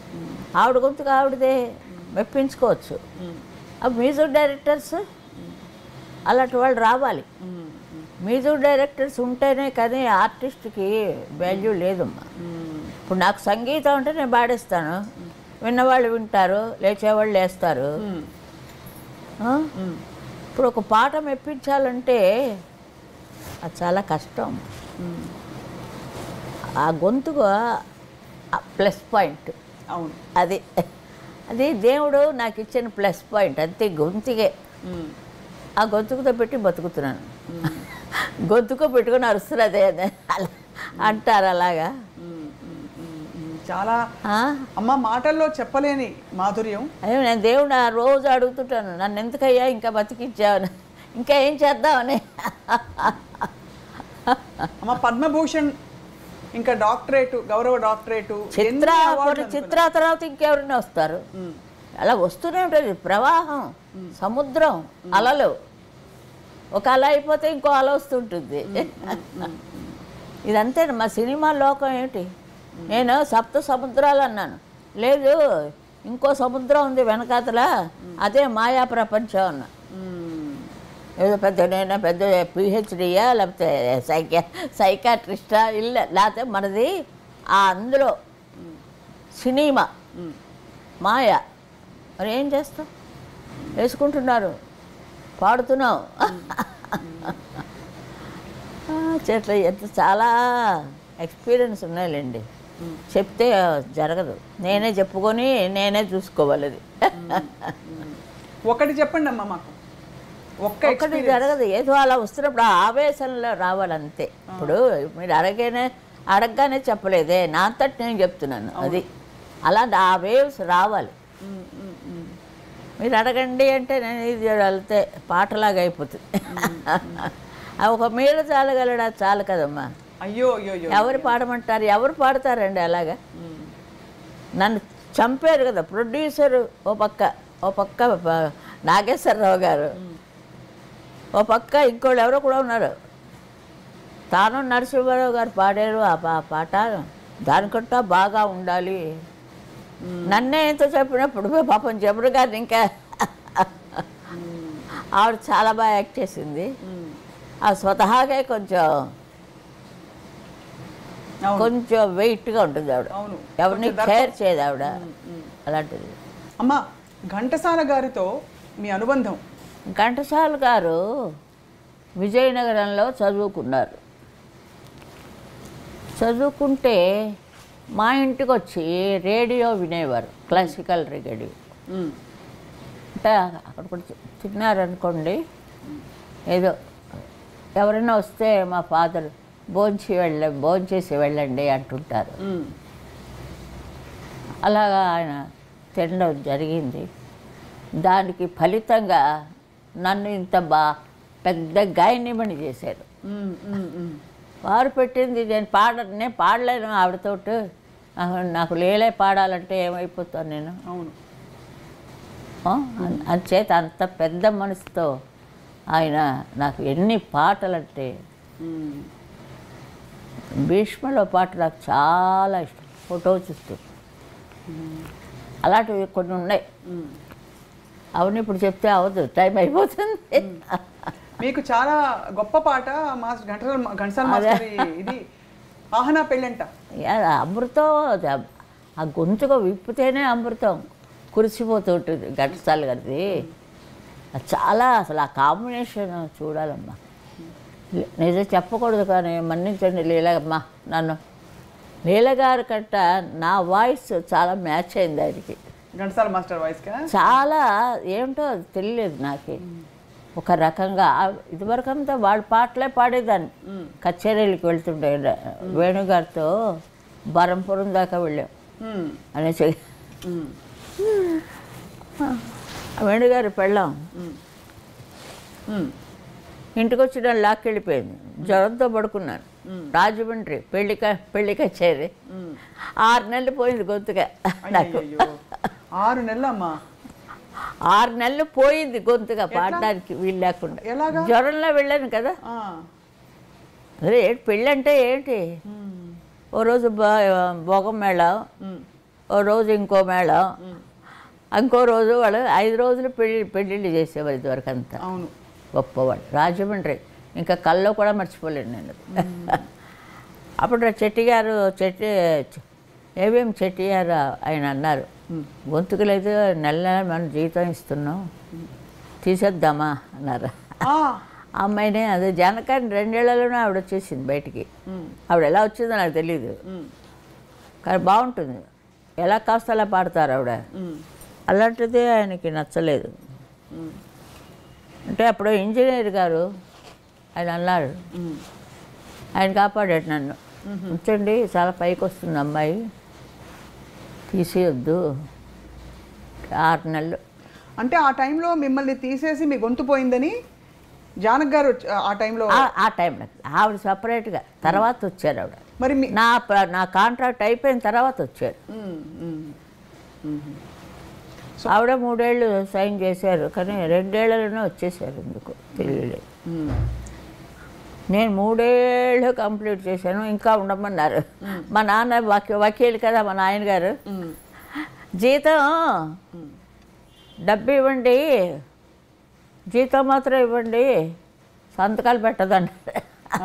Speaker 3: ఆవిడ గొంతుకు ఆవిడదే మెప్పించుకోవచ్చు ఆ మ్యూజిక్ డైరెక్టర్స్ అలాంటి వాళ్ళు రావాలి మ్యూజిక్ డైరెక్టర్స్ ఉంటేనే కానీ ఆర్టిస్ట్కి వాల్యూ లేదమ్మా ఇప్పుడు నాకు సంగీతం అంటే నేను పాడేస్తాను విన్నవాళ్ళు వింటారు లేచేవాళ్ళు లేస్తారు ఆ? ఇప్పుడు ఒక పాట మెప్పించాలంటే అది చాలా కష్టం ఆ గొంతుకు ప్లస్ పాయింట్
Speaker 2: అవును
Speaker 3: అది అది దేవుడు నాకు ఇచ్చిన ప్లస్ పాయింట్ అంతే గొంతుకే ఆ గొంతుకుతో పెట్టి బతుకుతున్నాను గొంతుకు పెట్టుకుని అరుస్తున్నారు అదే అదే అలా అంటారు అలాగా
Speaker 2: చాలా
Speaker 3: ఆ?
Speaker 2: అమ్మ మాటల్లో చెప్పలేని మాధుర్యం
Speaker 3: అదే నేను దేవుడు ఆ రోజు అడుగుతుంటాను నన్ను ఎందుకయ్యా ఇంకా బతికించావని ఇంకా ఏం చేద్దామని
Speaker 2: అమ్మ పద్మభూషణ్ ఇంకా డాక్టరేటు గౌరవ డాక్టరేటు
Speaker 3: చిత్ర
Speaker 2: ఎన్ని అవార్డులు
Speaker 3: కొన్ని చిత్ర తర్వాత ఇంకెవరైనా వస్తారు అలా వస్తూనే ఉంటుంది ప్రవాహం సముద్రం అలలు ఒక అల అయిపోతే ఇంకో అల వస్తుంటుంది ఇదంతే మా సినిమా లోకం ఏమిటి నేను సప్త సముద్రాలు అన్నాను లేదు ఇంకో సముద్రం ఉంది వెనకాతల అదే మాయా ప్రపంచం అన్నా
Speaker 2: మ్మ్.
Speaker 3: ఏదో పెద్ద నేను పెద్ద పిహెచ్డియా లేకపోతే సైకా సైకాట్రిస్టా ఇల్ల లేకపోతే మనది ఆ అందులో సినిమా మాయ మరి ఏం చేస్తాం వేసుకుంటున్నారు పాడుతున్నాం ఆ, చెట్ల ఎంత చాలా ఎక్స్పీరియన్స్ ఉన్నాయిలేండి చెప్తే జరగదు నేనే చెప్పుకొని నేనే చూసుకోవాలి అది
Speaker 2: ఒకటి చెప్పండి అమ్మ మాకు ఒక్క
Speaker 3: ఒక్కటి
Speaker 2: experience.
Speaker 3: జరగదు ఏదో అలా వస్తున్నప్పుడు ఆ ఆవేశంలో రావాలంతే ఇప్పుడు మీరు అడగనే అడగగానే చెప్పలేదే నా అంతటి నేను చెప్తున్నాను అది అలా ఆ వేవ్స్ రావాలి
Speaker 2: మ్మ్, మ్మ్, మ్మ్.
Speaker 3: మీరు అడగండి అంటే నేను ఇది వెళ్తే పాటలాగా అయిపోతుంది ఆ ఒక మీరు చాలగలడా చాలు కదమ్మా
Speaker 2: అయ్యో అయ్యో అయ్యో
Speaker 3: ఎవరు పాడమంటారు ఎవరు పాడతారండి అలాగా నన్ను చంపారు కదా ప్రొడ్యూసర్ ఓ పక్క ఓ పక్క ప- నాగేశ్వరరావు గారు ఓ పక్క ఇంకోళ్ళు ఎవరో కూడా ఉన్నారు తాను నరసింహారావు గారు పాడారు ఆ పా- ఆ పాట దానికంటా బాగా ఉండాలి నన్నే ఎంతో చెప్పినప్పుడు పాపం జబరు గారిని ఇంకా ఆవిడ చాలా బాగా యాక్ట్ చేసింది
Speaker 2: మ్మ్.
Speaker 3: ఆ స్వతహాగే కొంచెం
Speaker 2: అవును
Speaker 3: కొంచెం వెయిట్గా ఉంటుంది ఆవిడ
Speaker 2: అవును
Speaker 3: ఎవరిని
Speaker 2: కొంచెం దర్ప-
Speaker 3: కేర్ చేయదు ఆవిడ అలాంటిది
Speaker 2: అమ్మ ఘంటసాల గారితో మీ అనుబంధం
Speaker 3: ఘంటసాల గారు విజయనగరంలో చదువుకున్నారు చదువుకుంటే మా ఇంటికి వచ్చి రేడియో వినేవారు క్లాసికల్ రేడియో
Speaker 2: మ్మ్.
Speaker 3: అంటే అక్కడ కూడా తి- తిన్నారనుకోండి ఏదో ఎవరైనా వస్తే మా ఫాదర్ భోంచి వెళ్ళ భోంచేసి వెళ్ళండి అంటుంటారు
Speaker 2: మ్మ్.
Speaker 3: అలాగా ఆయన తినడం జరిగింది దానికి ఫలితంగా నన్ను ఇంత బా పెద్ద గాయనిమణి చేశారు
Speaker 2: మ్మ్, మ్మ్, మ్మ్.
Speaker 3: వారు పెట్టింది నేను పాడ నేను పాడలేను ఆవిడతోటి నాకు- నాకు లేలే పాడాలంటే ఏమైపోతాను నేను
Speaker 2: అవును
Speaker 3: ఆ? అన్- అంచేత అంత పెద్ద మనసుతో ఆయన నాకు ఎన్ని పాటలంటే
Speaker 2: మ్మ్.
Speaker 3: భీష్మలో పాట నాకు చాలా ఇష్టం ఫోటో చూస్తూ అలాంటివి కొన్ని ఉన్నాయి
Speaker 2: మ్మ్.
Speaker 3: అవును ఇప్పుడు చెప్తే అవ్వదు టైం అయిపోతుంది
Speaker 2: మీకు చాలా గొప్ప పాట మాస్టర్ ఘంటసాల ఘంటసాల మాస్టర్ ఇది ఆహనా పెళ్ళంట
Speaker 3: యా, అమృతం అది అ- ఆ గొంతుగా విప్పితేనే అమృతం కురిసిపోతూ ఉంటుంది ఘంటసాల గారిది అది చాలా అసలు ఆ కాంబినేషన్ చూడాలమ్మా లే- నిజం చెప్పకూడదు కానీ మన్నించండి లీలమ్మా నన్ను లీలగారి కంట నా వాయిస్ చాలా మ్యాచ్ అయింది ఆయనకి
Speaker 2: ఘంటసాల మాస్టర్ వాయిస్ కా
Speaker 3: చాలా ఏమిటో అది తెలియలేదు నాకు ఒక రకంగా ఆ- ఇదివరకంతా వాళ్ళ పాటలే పాడేదాన్ని కచేరీలకు వెళ్తుండే వేణుగారితో బరంపురం దాకా వెళ్ళాం
Speaker 2: మ్మ్.
Speaker 3: అనేసి
Speaker 2: మ్మ్.
Speaker 3: వేణుగారి పెళ్ళాం
Speaker 2: మ్మ్.
Speaker 3: ఇంటికి వచ్చి నన్ను లాక్కెళ్ళిపోయింది జ్వరంతో పడుకున్నాను రాజమండ్రి పెళ్లి క- పెళ్లి కచేరి ఆరు నెలలు పోయింది గొంతుగా నాకు
Speaker 2: అయ్యయ్యో. ఆరు నెలలమ్మా
Speaker 3: ఆరు నెలలు పోయింది గొంతుగా పాడడానికి వీలు లేకుండా
Speaker 2: ఎలాగా?
Speaker 3: జ్వరంలో వెళ్ళాను కదా
Speaker 2: ఆ.
Speaker 3: అదే ఏంటి పెళ్ళి అంటే ఏంటి
Speaker 2: మ్మ్.
Speaker 3: ఓ రోజు బ- భోగం మేళ
Speaker 2: మ్మ్.
Speaker 3: ఓ రోజు ఇంకో మేళం ఇంకో రోజు వాళ్ళు ఐదు రోజులు పెళ్లి పెళ్ళిళ్ళు చేసేవారు ఇదివరకు అంతా
Speaker 2: అవును
Speaker 3: గొప్పవాడు రాజమండ్రి ఇంకా కల్లో కూడా మర్చిపోలేను నేను అప్పుడు ఆ చెట్టి గారు చెట్టి ఏవేం చెట్టి గారు ఆయన అన్నారు గొంతుకు లేదు నెల నెల మనం జీతం ఇస్తున్నాం తీసేద్దామా అన్నారు
Speaker 2: ఆ,
Speaker 3: ఆ అమ్మాయినే అదే జానకాన్ని రెండేళ్లలోనే ఆవిడ వచ్చేసింది బయటికి ఆవిడ ఎలా వచ్చిందో నాకు తెలియదు
Speaker 2: ఉమ్,
Speaker 3: కానీ బాగుంటుంది ఎలా కాస్త అలా పాడతారు ఆవిడ
Speaker 2: ఉమ్,
Speaker 3: అలాంటిది ఆయనకి నచ్చలేదు
Speaker 2: ఉమ్,
Speaker 3: అంటే అప్పుడు ఇంజనీర్ గారు ఆయన అన్నారు
Speaker 2: ఉమ్.
Speaker 3: ఆయన కాపాడాడు నన్ను ఉంచండి చాలా పైకి వస్తుంది అమ్మాయి తీసేయొద్దు ఆరు నెలలు
Speaker 2: అంటే ఆ టైంలో మిమ్మల్ని తీసేసి మీ గొంతు పోయిందని జానక్ గారు వచ్చి- ఆ టైంలో
Speaker 3: ఆ- ఆ టైంలో ఆవిడ సపరేట్గా తర్వాత వచ్చారు ఆవిడ
Speaker 2: మరి మీ
Speaker 3: నా ప్ర- నా కాంట్రాక్ట్ అయిపోయిన తర్వాత వచ్చారు
Speaker 2: ఉమ్, ఉమ్, ఉమ్.
Speaker 3: ఆవిడ మూడేళ్ళు సైన్ చేశారు కానీ రెండేళ్లలోనే వచ్చేసారు ఎందుకు తెలియలేదు
Speaker 2: ఉమ్.
Speaker 3: నేను మూడేళ్ళు కంప్లీట్ చేశాను ఇంకా ఉండమన్నారు మా నాన్న వకీ వకీలు కదా మా నాయన గారు
Speaker 2: ఉమ్.
Speaker 3: జీతం డబ్బు ఇవ్వండి జీతం మాత్రం ఇవ్వండి సంతకాలు పెట్టదండి
Speaker 2: ఆ,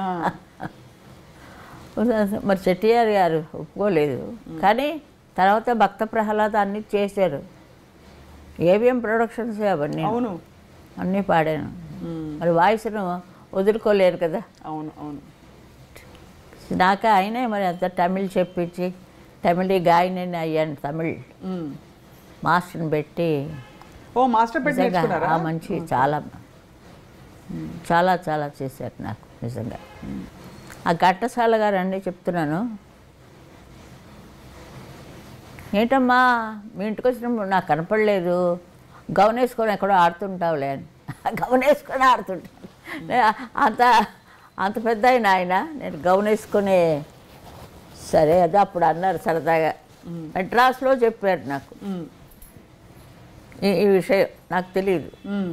Speaker 3: మరి చెట్టియార్ గారు ఒప్పుకోలేదు కానీ తర్వాత భక్త ప్రహ్లాద అన్నీ చేశారు ఏవిఎం ప్రొడక్షన్స్ అవన్నీ
Speaker 2: అవును
Speaker 3: అన్నీ పాడాను
Speaker 2: ఉమ్,
Speaker 3: మరి వాయిస్ను వదులుకోలేరు కదా
Speaker 2: అవును అవును
Speaker 3: నాకు ఆయనే మరి అంత తమిళ్ చెప్పించి తమిళ గాయని అయ్యాను తమిళ్
Speaker 2: ఉమ్.
Speaker 3: మాస్టర్ని పెట్టి
Speaker 2: ఓ మాస్టర్ పెట్టి
Speaker 3: నిజంగా
Speaker 2: నేర్చుకున్నారా
Speaker 3: ఆ మంచి చాలా చాలా చాలా చేశారు నాకు నిజంగా ఆ ఘట్టసాల గారు అండి చెప్తున్నాను ఏంటమ్మా మీ ఇంటికి వచ్చినప్పుడు నాకు కనపడలేదు గౌన్ వేసుకొని ఎక్కడో ఆడుతుంటావులే అని గౌన్ వేసుకొని ఆడుతుంటాను నే- అంత అంత పెద్ద ఆయన ఆయన నేను గౌన్ వేసుకొని సరే అదే అప్పుడు అన్నారు సరదాగా మెడ్రాస్లో చెప్పారు నాకు
Speaker 2: ఉమ్,
Speaker 3: ఈ ఈ విషయం నాకు తెలియదు
Speaker 2: ఉమ్,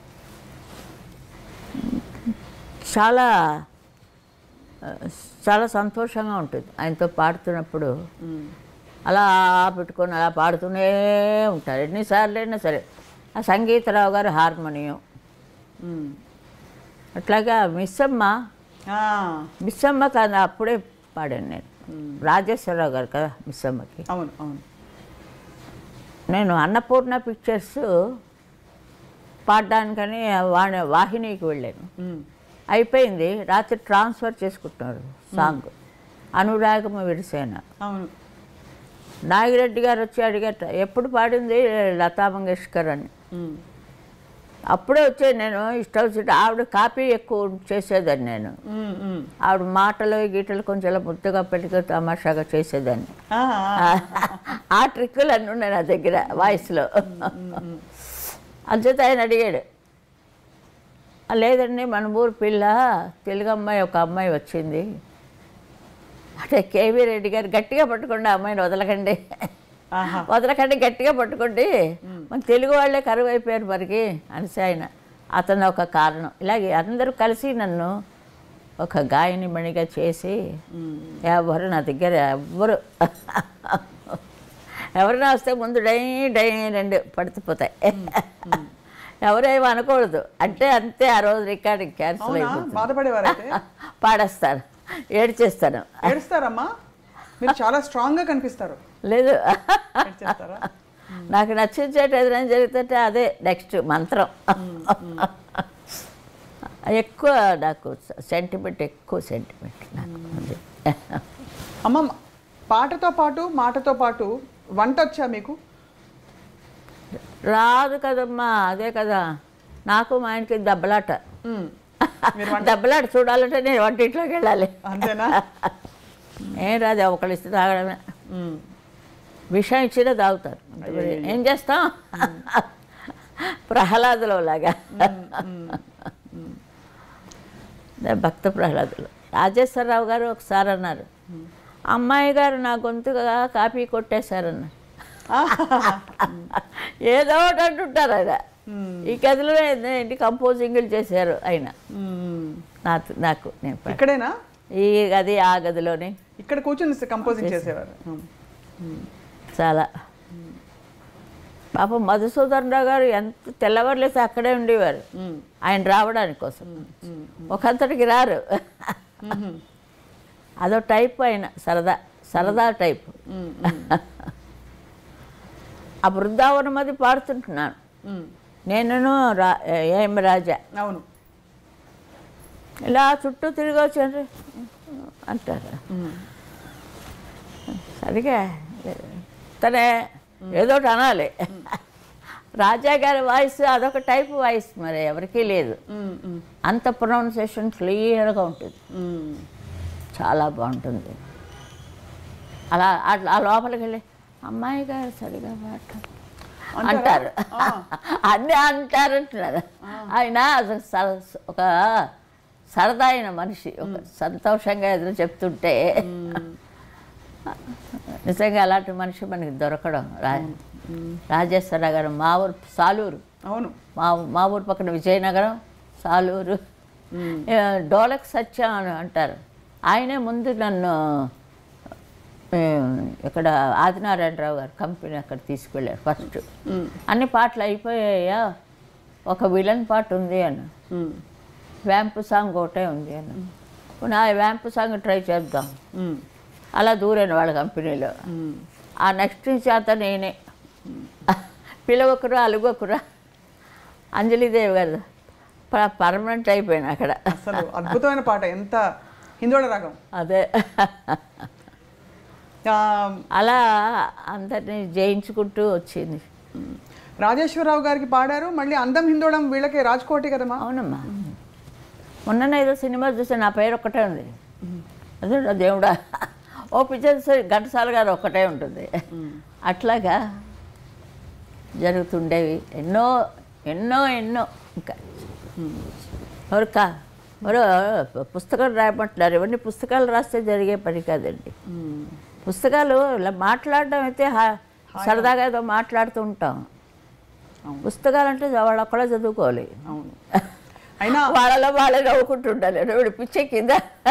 Speaker 3: చాలా ఆ, చాలా సంతోషంగా ఉంటుంది ఆయనతో పాడుతున్నప్పుడు
Speaker 2: ఉమ్.
Speaker 3: అలా పెట్టుకొని అలా పాడుతూనే ఉంటారు ఎన్నిసార్లు అయినా సరే ఆ సంగీతరావు గారు హార్మోనియం
Speaker 2: ఉమ్.
Speaker 3: అట్లాగా మిస్సమ్మ
Speaker 2: ఆ,
Speaker 3: మిస్సమ్మ కాదు అప్పుడే పాడాను నేను రాజేశ్వరరావు గారు కదా మిస్సమ్మకి
Speaker 2: అవును అవును
Speaker 3: నేను అన్నపూర్ణ పిక్చర్స్ పాడడానికని వాణి వాహినికి వెళ్ళాను
Speaker 2: ఉమ్,
Speaker 3: అయిపోయింది రాత్రి ట్రాన్స్ఫర్ చేసుకుంటున్నారు సాంగ్ అనురాగము విడిసేన
Speaker 2: అవును
Speaker 3: నాగిరెడ్డి గారు వచ్చి అడిగట ఎప్పుడు పాడింది లతా మంగేష్కర్ అని
Speaker 2: ఉమ్,
Speaker 3: అప్పుడే వచ్చే నేను ఇష్టం వచ్చినట్టు ఆవిడ కాపీ ఎక్కువ చేసేదాన్ని నేను
Speaker 2: ఉమ్, ఉమ్.
Speaker 3: ఆవిడ మాటలు గీటలు కొంచెం ఇలా ముద్దుగా పెట్టుకు తమాషాగా చేసేదాన్ని
Speaker 2: ఆ, ఆ,
Speaker 3: ఆ ట్రిక్కులు అన్నీ ఉన్నాయి నా దగ్గర వాయిస్లో అంచేత ఆయన అడిగాడు "ఆ, లేదండి మన ఊరు పిల్ల తెలుగు అమ్మాయి ఒక అమ్మాయి వచ్చింది అంటే కేవీ రెడ్డి గారు గట్టిగా పట్టుకోండి ఆ అమ్మాయిని వదలకండి
Speaker 2: ఆహా.
Speaker 3: వదలకండి గట్టిగా పట్టుకోండి మన తెలుగు వాళ్ళే కరువు అయిపోయారు మరికి అనేసి ఆయన అతను ఒక కారణం ఇలాగే అందరూ కలిసి నన్ను ఒక గాయని మణిగా చేసి ఎవరు నా దగ్గర ఎవ్వరు ఎవరైనా వస్తే ముందు డై డై రెండు పడిపోతాయి ఎవరేమో అనకూడదు అంటే అంతే ఆ రోజు రికార్డింగ్ క్యాన్సిల్
Speaker 2: అవునా
Speaker 3: అయిపోతుంది
Speaker 2: బాధపడేవారైతే
Speaker 3: పాడేస్తాను ఏడ్చేస్తాను
Speaker 2: ఏడుస్తారమ్మా మీరు చాలా స్ట్రాంగ్ గా కనిపిస్తారు
Speaker 3: లేదు
Speaker 2: ఏడ్చేస్తారా
Speaker 3: నాకు నచ్చించేట ఏదైనా జరుగుతుంటే అదే నెక్స్ట్ మంత్రం ఎక్కువ నాకు సెంటిమెంట్ ఎక్కువ సెంటిమెంట్ నాకు అది.
Speaker 2: అమ్మ పాటతో పాటు మాటతో పాటు వంట వచ్చా మీకు
Speaker 3: రాదు కదమ్మా అదే కదా నాకు మా ఆయనకి దెబ్బలాట
Speaker 2: ఉమ్,
Speaker 3: దెబ్బలాట చూడాలంటే నేను వంటింట్లోకి వెళ్ళాలి
Speaker 2: అంతేనా
Speaker 3: ఏం రాదు ఒకళ్ళు ఇస్తే తాగడమే
Speaker 2: ఉమ్,
Speaker 3: విషయం ఇచ్చినా తాగుతారు మరి ఏం చేస్తాం ప్రహ్లాదులో లాగా అదే భక్త ప్రహ్లాదులు రాజేశ్వరరావు గారు ఒకసారి అన్నారు అమ్మాయి గారు నా గొంతుగా కాపీ కొట్టేశారన్న ఏదో ఒకటి అంటుంటారు ఆయన ఈ గదిలో ఏంటి కంపోజింగ్లు చేశారు ఆయన
Speaker 2: ఉమ్.
Speaker 3: నాకు నాకు నేను పా-
Speaker 2: ఇక్కడేనా
Speaker 3: ఈ గది ఆ గదిలోని
Speaker 2: ఇక్కడ కూర్చుని కంపోజింగ్ చేసేవారు ఉమ్,
Speaker 3: చాలా పాపం మధుసూదన్ రావు గారు ఎంత తెల్లవారులేసి అక్కడే ఉండేవారు ఆయన రావడానికి కోసం ఒకంతటికి రారు అదో టైప్ ఆయన సరదా సరదా టైప్ ఆ బృందావనం అది పాడుతుంటున్నాను నేను రా ఏం రాజా
Speaker 2: అవును
Speaker 3: ఇలా చుట్టూ తిరిగి వచ్చారు అంటారు సరిగా తనే ఏదో ఒకటి అనాలి రాజా గారి వాయిస్ అదొక టైప్ వాయిస్ మరి ఎవరికీ లేదు అంత ప్రొనౌన్సియేషన్ క్లియర్గా ఉంటుంది చాలా బాగుంటుంది అలా అట్లా ఆ లోపలికి వెళ్ళి అమ్మాయి గారు సరిగా మాట్లాడు అంటారు అన్నీ అంటారు అంటున్నారు ఆయన అసలు స- ఒక సరదా అయిన మనిషి ఒక సంతోషంగా ఎదురు చెప్తుంటే నిజంగా అలాంటి మనిషి మనకి దొరకడం రా రాజేశ్వరరావు గారు మా ఊరు సాలూరు
Speaker 2: అవును
Speaker 3: మా మా ఊరు పక్కన విజయనగరం సాలూరు ఆ, డోలక్ సత్యం అని అంటారు ఆయనే ముందు నన్ను ఆ, ఇక్కడ ఆదినారాయణరావు గారు కంపెనీ అక్కడ తీసుకెళ్ళారు ఫస్ట్ అన్ని పాటలు అయిపోయాయా ఒక విలన్ పాట ఉంది అన్న
Speaker 2: ఉమ్,
Speaker 3: వ్యాంపు సాంగ్ ఒకటే ఉంది అన్న పోనీ ఆ వ్యాంపు సాంగ్ ట్రై చేద్దాం
Speaker 2: ఉమ్,
Speaker 3: అలా దూరాను వాళ్ళ కంపెనీలో
Speaker 2: ఉమ్.
Speaker 3: ఆ నెక్స్ట్ నుంచి అంతా నేనే పిలవకురా అలుగకురా అంజలిదేవి గారు ప- పర్మనెంట్ అయిపోయాను అక్కడ
Speaker 2: అసలు అద్భుతమైన పాట ఎంత హిందోళ రాగం
Speaker 3: అదే
Speaker 2: ఆ,
Speaker 3: అలా అందరినీ జయించుకుంటూ వచ్చింది
Speaker 2: రాజేశ్వరరావు గారికి పాడారు మళ్ళీ అందం హిందోళం వీళ్ళకే రాజ్కోటి కదమ్మా
Speaker 3: అవునమ్మా మొన్న ఏదో సినిమా చూస్తే నా పేరు ఒక్కటే ఉంది అదే నా దేవుడా ఓ పిక్చర్ ఘంటసాల గారు ఒక్కటే ఉంటుంది అట్లాగా జరుగుతుండేవి ఎన్నో ఎన్నో ఎన్నో ఇంకా ఎవరికా ఎవరో పుస్తకాలు రాయమంటున్నారు ఇవన్నీ పుస్తకాలు రాస్తే జరిగే పని కాదండి పుస్తకాలు ఇలా మాట్లాడడం అయితే హా- సరదాగా ఏదో మాట్లాడుతూ ఉంటాం పుస్తకాలు అంటే వాళ్ళు ఒక్కడే చదువుకోవాలి
Speaker 2: అవును అయినా
Speaker 3: వాళ్ళలో వాళ్ళే నవ్వుకుంటుండాలి వీడు పిచ్చే కింద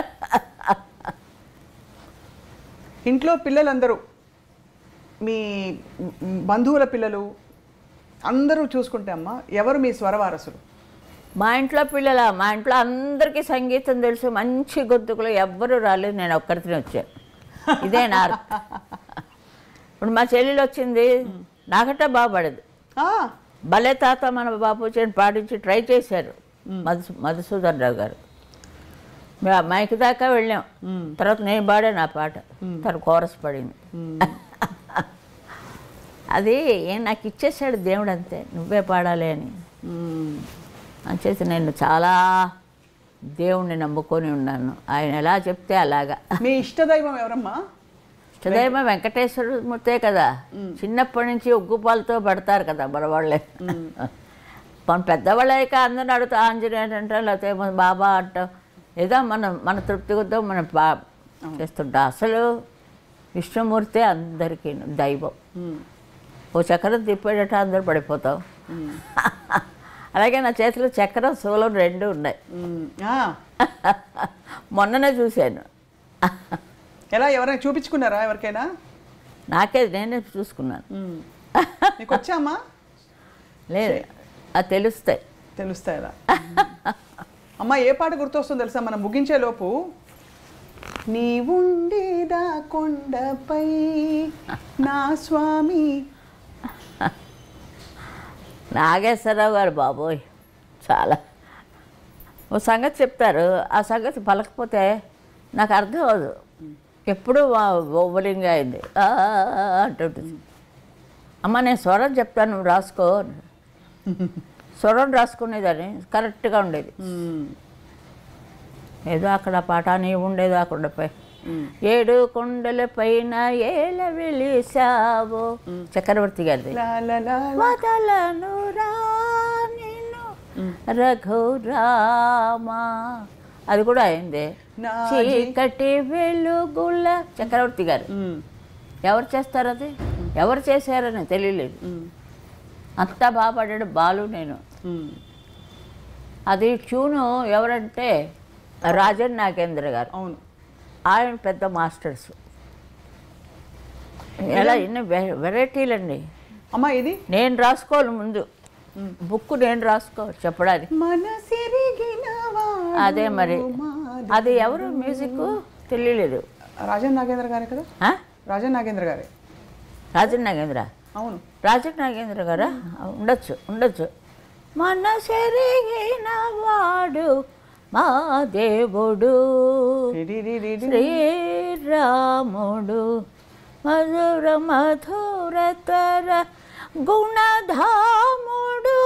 Speaker 2: ఇంట్లో పిల్లలందరూ మీ బంధువుల పిల్లలు అందరూ చూసుకుంటే అమ్మా ఎవరు మీ స్వరవారసులు
Speaker 3: మా ఇంట్లో పిల్లల మా ఇంట్లో అందరికీ సంగీతం తెలుసు మంచి గొంతుకులు ఎవ్వరూ రాలేదు నేను ఒక్కరితోనే వచ్చాను ఇదే నా అర్థం. ఇప్పుడు మా చెల్లెలు వచ్చింది నాకట బాగుపడదు
Speaker 2: ఆ,
Speaker 3: భలే తాత మన బాపు చేని పాటించి ట్రై చేశారు మధు మధుసూదన్ రావు గారు మేము ఆ మైక్ దాకా వెళ్ళాం తర్వాత నేను పాడాను ఆ పాట తను కోరస్ పడింది అది ఏం నాకు ఇచ్చేసాడు దేవుడు అంతే నువ్వే పాడాలి అని
Speaker 2: మ్మ్.
Speaker 3: అంచేసి నేను చాలా దేవుణ్ణి నమ్ముకొని ఉన్నాను ఆయన ఎలా చెప్తే అలాగా
Speaker 2: మీ ఇష్టదైవం ఎవరమ్మా
Speaker 3: ఇష్టదైవం వెంకటేశ్వర మూర్తే కదా చిన్నప్పటి నుంచి ఉగ్గుపాలతో పడతారు కదా మనవాళ్ళే మన పెద్దవాళ్ళక అందరిని అడుగుతా ఆంజనేయుడు అంటాం లేకపోతే మన బాబా అంటాం ఏదో మనం మన తృప్తి కొద్దో మనం బా చేస్తుంటాం అసలు విష్ణుమూర్తే అందరికీ దైవం
Speaker 2: మ్మ్.
Speaker 3: ఓ చక్రం తిప్పేటట్టు అందరూ పడిపోతాం అలాగే నా చేతిలో చక్రం శూలం రెండు ఉన్నాయి
Speaker 2: మ్మ్. ఆ,
Speaker 3: మొన్ననే చూశాను
Speaker 2: ఎలా ఎవరైనా చూపించుకున్నారా ఎవరికైనా
Speaker 3: నాకే నేనే చూసుకున్నాను
Speaker 2: మ్మ్. మీకు వచ్చామా
Speaker 3: లేదు అది తెలుస్తాయి
Speaker 2: తెలుస్తాయి అలా అమ్మ ఏ పాట గుర్తొస్తుందో తెలుసా మనం ముగించే లోపు నీ ఉండేదా కొండపై నా స్వామి
Speaker 3: నాగేశ్వరరావు గారు బాబోయ్ చాలా ఓ సంగతి చెప్తారు ఆ సంగతి పలకపోతే నాకు అర్థం అవ్వదు ఎప్పుడు ఓవలింగ్ అయింది ఆ, ఆ, ఆ అంటుంటుంది అమ్మ నేను స్వరం చెప్తాను నువ్వు రాసుకో స్వరం రాసుకునేదాన్ని కరెక్ట్గా ఉండేది
Speaker 2: మ్మ్.
Speaker 3: ఏదో అక్కడ పాట నీ ఉండేదో ఆ కొండపై ఏడు కొండల పైన ఏల వెలిసావో చక్రవర్తి గారిది
Speaker 2: లా లా లా లా.
Speaker 3: వదలను రా నిన్ను రఘురామా అది కూడా అయింది
Speaker 2: నా
Speaker 3: చీకటి వెలుగుల చక్రవర్తి గారు
Speaker 2: మ్మ్.
Speaker 3: ఎవరు చేస్తారు అది ఎవరు చేశారని తెలియలేదు
Speaker 2: మ్మ్.
Speaker 3: అంతా బాగా పాడాడు బాలు నేను
Speaker 2: మ్మ్.
Speaker 3: అది ట్యూను ఎవరంటే రాజన్ నాగేంద్ర గారు
Speaker 2: అవును
Speaker 3: ఆయన పెద్ద మాస్టర్స్ ఎలా ఎన్ని వె- వెరైటీలండి
Speaker 2: అమ్మా ఇది
Speaker 3: నేను రాసుకోవాలి ముందు బుక్ నేను రాసుకోవాలి చెప్పడానికి
Speaker 2: మనసిరిగిన వాడు
Speaker 3: అదే మరి
Speaker 2: మాది.
Speaker 3: అది ఎవరు మ్యూజిక్ తెలియలేదు
Speaker 2: రాజన్ నాగేంద్ర గారే కదా
Speaker 3: ఆ?
Speaker 2: రాజన్ నాగేంద్ర గారే
Speaker 3: రాజన్ నాగేంద్ర
Speaker 2: అవును
Speaker 3: రాజన్ నాగేంద్ర గారా ఉండొచ్చు ఉండొచ్చు మన సెరిగిన వాడు మా దేవుడు
Speaker 2: డి, డి, డి, డి.
Speaker 3: శ్రీరాముడు మధుర మధురతర గుణధాముడు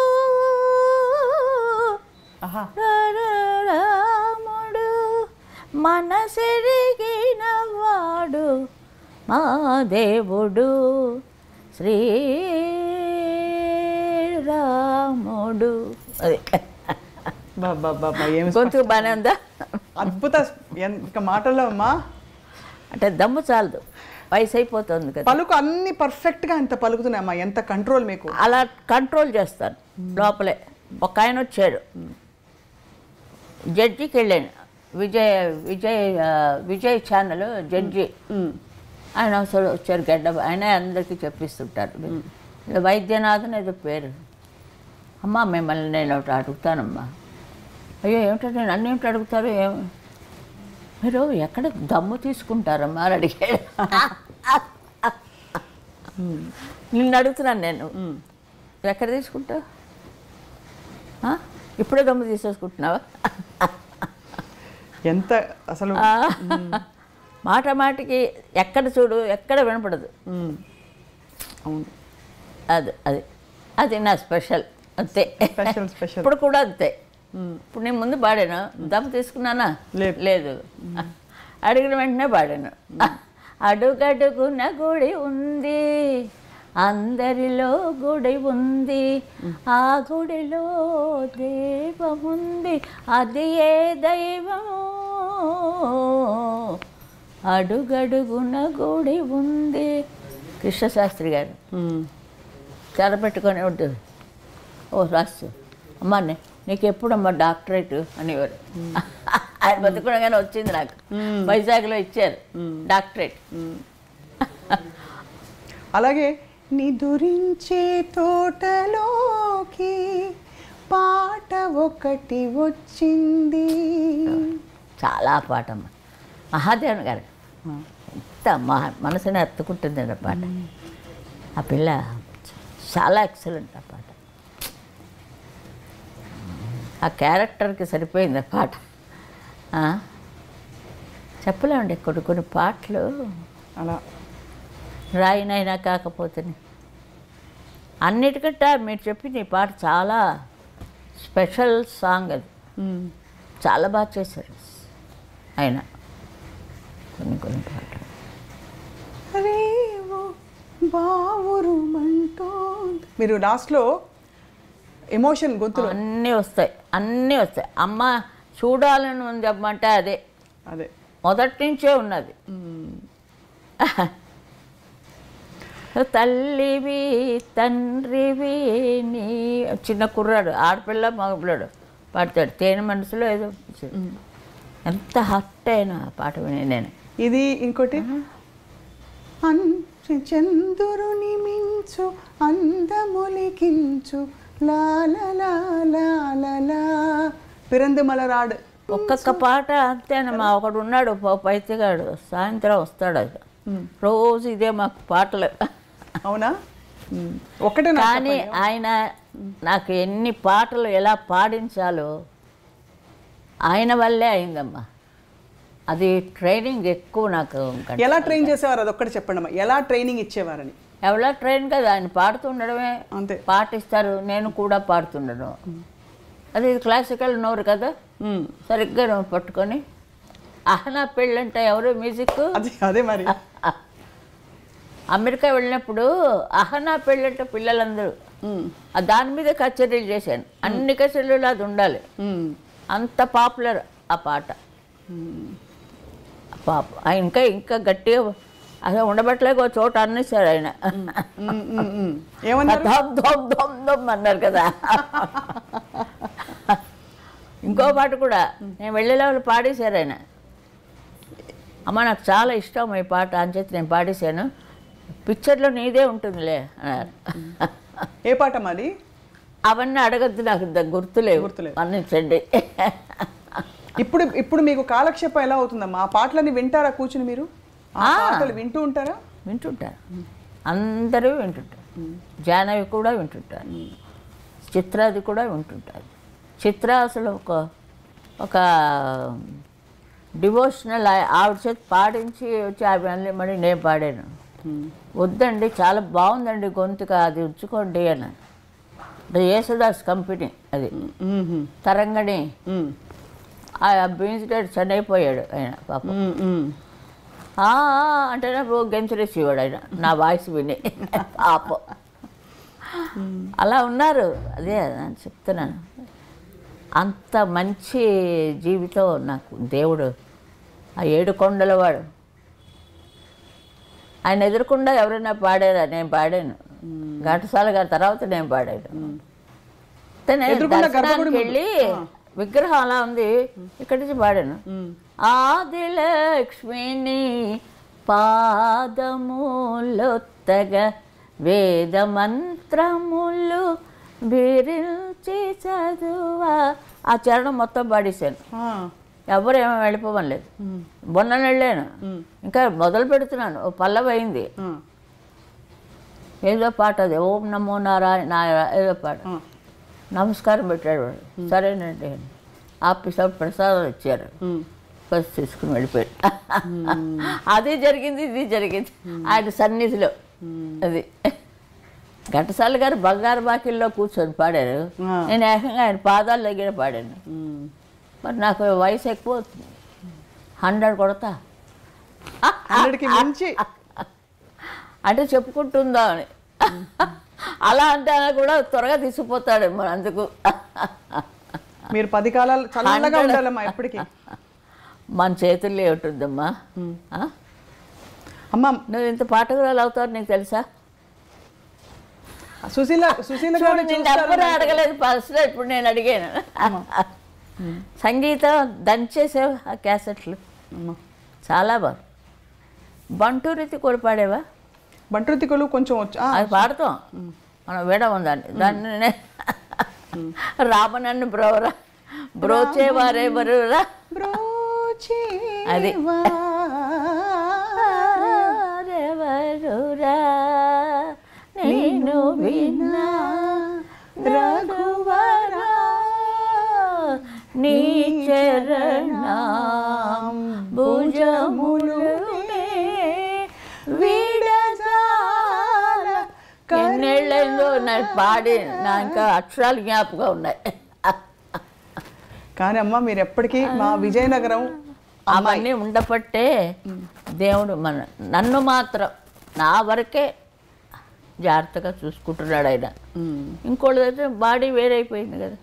Speaker 2: ఆహా
Speaker 3: రాముడు మనసెరిగిన వాడు మా దేవుడు శ్రీరాముడు అది
Speaker 2: బాబా బాబా ఏమి
Speaker 3: గొంతు బాగానే ఉందా
Speaker 2: అద్భుత ఎన్- ఇక మాటల్లో అమ్మా
Speaker 3: అంటే దమ్ము చాలదు వయసు అయిపోతుంది కదా
Speaker 2: పలుకు అన్ని పర్ఫెక్ట్ గా ఎంత పలుకుతున్నాయమ్మా ఎంత కంట్రోల్ మీకు
Speaker 3: అలా కంట్రోల్ చేస్తాను లోపలే ఒక ఆయన వచ్చాడు జడ్జికి వెళ్ళాను విజయ్ విజయ్ ఆ, విజయ్ ఛానల్ జడ్జి ఆయన అసలు వచ్చారు గడ్డ ఆయన అందరికీ చెప్పిస్తుంటారు ఏదో వైద్యనాథన్ ఏదో పేరు అమ్మా మిమ్మల్ని నేను ఒకటి అడుగుతానమ్మా అయ్యో ఏమిటంటే నేను అన్ని ఏమిటి అడుగుతారు ఏం మీరు ఎక్కడ దమ్ము తీసుకుంటారమ్మా అని అడిగాడు నిన్ను అడుగుతున్నాను నేను నువ్వు ఎక్కడ తీసుకుంటావు ఆ? ఇప్పుడే దమ్ము తీసేసుకుంటున్నావా
Speaker 2: ఎంత అసలు
Speaker 3: ఆ, మాట మాటికి ఎక్కడ చూడు ఎక్కడ వినపడదు
Speaker 2: ఉమ్. అవును
Speaker 3: అది అది అది నా స్పెషల్ అంతే
Speaker 2: Special, special.
Speaker 3: ఇప్పుడు కూడా అంతే ఇప్పుడు నేను ముందు పాడాను దమ్ము తీసుకున్నానా
Speaker 2: లేదు.
Speaker 3: లేదు అడిగిన వెంటనే పాడాను అడుగడుగున గుడి ఉంది అందరిలో గుడి ఉంది ఆ గుడిలో దైవముంది అది ఏ దైవము అడుగడుగున గుడి ఉంది కృష్ణశాస్త్రి గారు
Speaker 2: ఉమ్.
Speaker 3: తెర పెట్టుకొని ఉంటుంది ఓ రాసు అమ్మా నే- నీకు ఎప్పుడమ్మా డాక్టరేట్ అనేవారు ఆయన బతుకుండగానే వచ్చింది నాకు వైజాగ్లో ఇచ్చారు డాక్టరేట్
Speaker 2: అలాగే నిదురించే తోటలోకి పాట ఒకటి వచ్చింది
Speaker 3: చాలా పాటమ్మ మహాదేవన్ గారు ఎంత మహా మనసుని ఎత్తుకుంటుంది ఆ పాట ఆ పిల్ల చాలా ఎక్సలెంట్ ఆ పాట ఆ క్యారెక్టర్కి సరిపోయింది ఆ పాట ఆ? చెప్పలేమండి కొన్ని కొన్ని పాటలు
Speaker 2: అలా
Speaker 3: రాయినైనా కాకపోతే అన్నిటికంటే మీరు చెప్పింది ఈ పాట చాలా స్పెషల్ సాంగ్ అది
Speaker 2: ఉమ్.
Speaker 3: చాలా బాగా చేశారు ఆయన కొన్ని కొన్ని పాటలు
Speaker 2: రేవో బావురు మంటోంది మీరు లాస్ట్లో ఎమోషన్ గొంతులో
Speaker 3: అన్నీ వస్తాయి అన్నీ వస్తాయి అమ్మ చూడాలని ఉంది అమ్మ అంటే అదే
Speaker 2: అదే
Speaker 3: మొదటి నుంచే ఉన్నది తల్లివి తండ్రివి నీ చిన్న కుర్రాడు ఆడపిల్ల మగపిల్లాడు పాడతాడు తేనె మనసులో ఏదో ఎంత హర్ట్ అయినా ఆ పాట విని నేను
Speaker 2: ఇది ఇంకోటి అన్ చంద్రుని మించు అందములికించు లాలలా పిరందిమలరాడు
Speaker 3: ఒక్కొక్క పాట అంతేనమ్మా ఒకడు ఉన్నాడు ప- పైతిగాడు సాయంత్రం వస్తాడు అది రోజు ఇదే మాకు పాటలు
Speaker 2: అవునా ఉమ్. ఒక్కటే నాకు
Speaker 3: కానీ ఆయన నాకు ఎన్ని పాటలు ఎలా పాడించాలో ఆయన వల్లే అయిందమ్మా అది ట్రైనింగ్ ఎక్కువ నాకు
Speaker 2: చెప్పండి. ఎలా ట్రైన్ చేసేవారు అది ఒక్కటి చెప్పండి అమ్మా ఎలా ట్రైనింగ్ ఇచ్చేవారని
Speaker 3: ఎవరా ట్రైన్ కదా ఆయన పాడుతుండడమే
Speaker 2: అంతే
Speaker 3: పాటిస్తారు నేను కూడా పాడుతుండడం అది క్లాసికల్ నోరు కదా
Speaker 2: ఉమ్.
Speaker 3: సరిగ్గా నువ్వు పట్టుకొని అహనా పెళ్ళంటే ఎవరు మ్యూజిక్
Speaker 2: అది అదే మరి
Speaker 3: అమెరికా వెళ్ళినప్పుడు అహనా పెళ్ళంటే పిల్లలందరూ
Speaker 2: ఉమ్.
Speaker 3: ఆ దాని మీద కచేరీలు చేశాను అన్ని కచేరీలు అది ఉండాలి
Speaker 2: ఉమ్.
Speaker 3: అంత పాపులర్ ఆ పాట ఆ పాప ఆయన ఇంకా ఇంకా గట్టిగా అసలు ఉండబట్టలేక ఒక చోట అన్నేశారు ఆయన
Speaker 2: ఉమ్, ఉమ్, ఉమ్. ఏమన్నారు
Speaker 3: దమ్ దమ్ దమ్ దమ్ అన్నారు కదా ఇంకో పాట కూడా నేను వెళ్ళే వాళ్ళు పాడేశారు ఆయన అమ్మ నాకు చాలా ఇష్టం ఈ పాట అని చెప్పి నేను పాడేశాను పిక్చర్లో నీదే ఉంటుందిలే అన్నారు
Speaker 2: ఏ పాట మాది
Speaker 3: అవన్నీ అడగద్దు నాకు ద- గుర్తులేవు
Speaker 2: గుర్తులేవు.
Speaker 3: మన్నించండి
Speaker 2: ఇప్పుడు ఇప్పుడు మీకు కాలక్షేపం ఎలా అవుతుందమ్మా ఆ పాటలన్నీ వింటారా కూర్చుని మీరు ఆ
Speaker 3: ఆ.
Speaker 2: పాటలు వింటూ ఉంటారా
Speaker 3: వింటుంటారు అందరూ వింటుంటారు జానవి కూడా వింటుంటారు చిత్రాది కూడా వింటుంటారు చిత్ర అసలు ఒక ఒక డివోషనల్ ఆవిడ చేత పాడించి వచ్చి ఆమె అన్నీ మళ్ళీ నేను పాడాను వద్దండి చాలా బాగుందండి గొంతుక అది ఉంచుకోండి అని అది యేసుదాస్ కంపెనీ అది
Speaker 2: మ్మ్.
Speaker 3: తరంగణి
Speaker 2: మ్మ్.
Speaker 3: ఆ బీన్స్డేట్ చనిపోయాడు ఆయన పాపం
Speaker 2: మ్మ్. మ్మ్.
Speaker 3: ఆ, అంటేనే ఓ గెంతులేసేవాడు ఆయన నా వాయిస్ విని పాపం అలా ఉన్నారు అదే అని చెప్తున్నాను అంత మంచి జీవితం నాకు దేవుడు ఆ ఏడు కొండల వాడు ఆయన ఎదురకుండా ఎవరైనా పాడారా నేను పాడాను ఘంటసాల గారి తర్వాత నేను పాడాను అయితే నేను
Speaker 2: ఎదురుకుండా
Speaker 3: దర్శనానికి
Speaker 2: గర్భగుడి
Speaker 3: వెళ్ళి విగ్రహం అలా ఉంది ఇక్కడి నుంచి పాడాను ఆదిలక్ష్మిని పాదములొత్తగా వేద మంత్రములు బిరించి చదువా ఆ చరణం మొత్తం పాడేశాను
Speaker 2: ఆ.
Speaker 3: ఎవరు ఏమో వెళ్ళిపోవలేదు మొన్న వెళ్ళాను ఇంకా మొదలు పెడుతున్నాను ఓ పల్లవి అయింది
Speaker 2: ఆ.
Speaker 3: ఏదో పాట అది ఓం నమో నారాయణ నారాయణ ఏదో పాట
Speaker 2: ఆ.
Speaker 3: నమస్కారం పెట్టాడు వాడు సరేనండి అని. ఆఫీసర్ ప్రసాదం ఇచ్చారు
Speaker 2: మ్మ్.
Speaker 3: ఫస్ట్ తీసుకుని వెళ్ళిపోయాడు అది జరిగింది ఇది జరిగింది ఆయన సన్నిధిలో అది ఘంటసాల గారు బంగారు బాకిల్లో కూర్చొని పాడారు
Speaker 2: ఆ.
Speaker 3: నేను ఏకంగా ఆయన పాదాల దగ్గర పాడాను
Speaker 2: మ్మ్.
Speaker 3: మరి నాకు వయసు ఎక్కువ అవుతుంది హండ్రెడ్ కొడతా
Speaker 2: హండ్రెడ్కి మించి
Speaker 3: అంటే చెప్పుకుంటుందా అని అలా అంటే ఆయన కూడా త్వరగా తీసుకుపోతాడు మరి అందుకు
Speaker 2: మీరు పది కాలాలు చల్లగా
Speaker 3: Hundred.
Speaker 2: ఉండాలమ్మా ఎప్పటికీ
Speaker 3: మన చేతుల్లో ఉంటుందమ్మా ఆ?
Speaker 2: అమ్మ
Speaker 3: నువ్వు ఇంత పాటకురాలు అవుతావు నీకు తెలుసా
Speaker 2: సుశీల సుశీల
Speaker 3: చూడు
Speaker 2: గారు
Speaker 3: నిన్ను ఎవ్వరూ అడగలేదు ఫస్ట్ ఇప్పుడు నేను అడిగాను సంగీతం దంచేసావు ఆ క్యాసెట్లు చాలా బాగా బంటూరితి కూడా పాడేవా
Speaker 2: బంట్రుతికలు కొంచెం వచ్చు ఆ,
Speaker 3: అది పాడతాం మనం విడము దాన్ని దాన్ని నే- రామనన్ను బ్రోవరా బ్రోచేవారే బరురా అది. వారెవరురా నేను విన్నా రఘువరా నీ చరణం భుజములునే విడజాల ఎన్నేళ్ళైందో నాకు పాడి నా ఇంకా అక్షరాలు జ్ఞాపకం ఉన్నాయి
Speaker 2: కానీ అమ్మ మీరు ఎప్పటికీ మా విజయనగరం అమ్మాయి
Speaker 3: అవన్నీ ఉండపట్టే దేవుడు మన నన్ను మాత్రం నా వరకే జాగ్రత్తగా చూసుకుంటున్నాడు ఆయన ఇంకోళ్ళదైతే బాడీ వేరైపోయింది కదా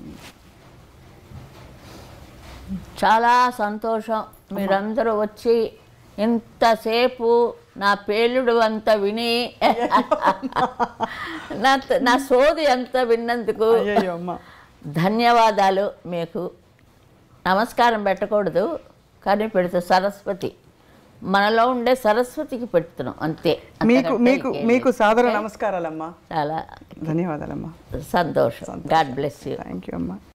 Speaker 3: చాలా సంతోషం మీరందరూ వచ్చి ఇంతసేపు నా పేలుడు అంత విని నా నా సోది అంత విన్నందుకు
Speaker 2: అయ్యయ్యో అమ్మ
Speaker 3: ధన్యవాదాలు మీకు నమస్కారం పెట్టకూడదు కానీ పెడితే సరస్వతి మనలో ఉండే సరస్వతికి పెడుతున్నాం అంతే
Speaker 2: మీకు
Speaker 3: అంతకంటే
Speaker 2: మీకు
Speaker 3: ఇంకేం
Speaker 2: మీకు
Speaker 3: లేదు.
Speaker 2: సాదర
Speaker 3: ఓకే?
Speaker 2: నమస్కారాలమ్మా
Speaker 3: చాలా
Speaker 2: ధన్యవాదాలమ్మా
Speaker 3: సంతోషం God bless you
Speaker 2: thank you అమ్మా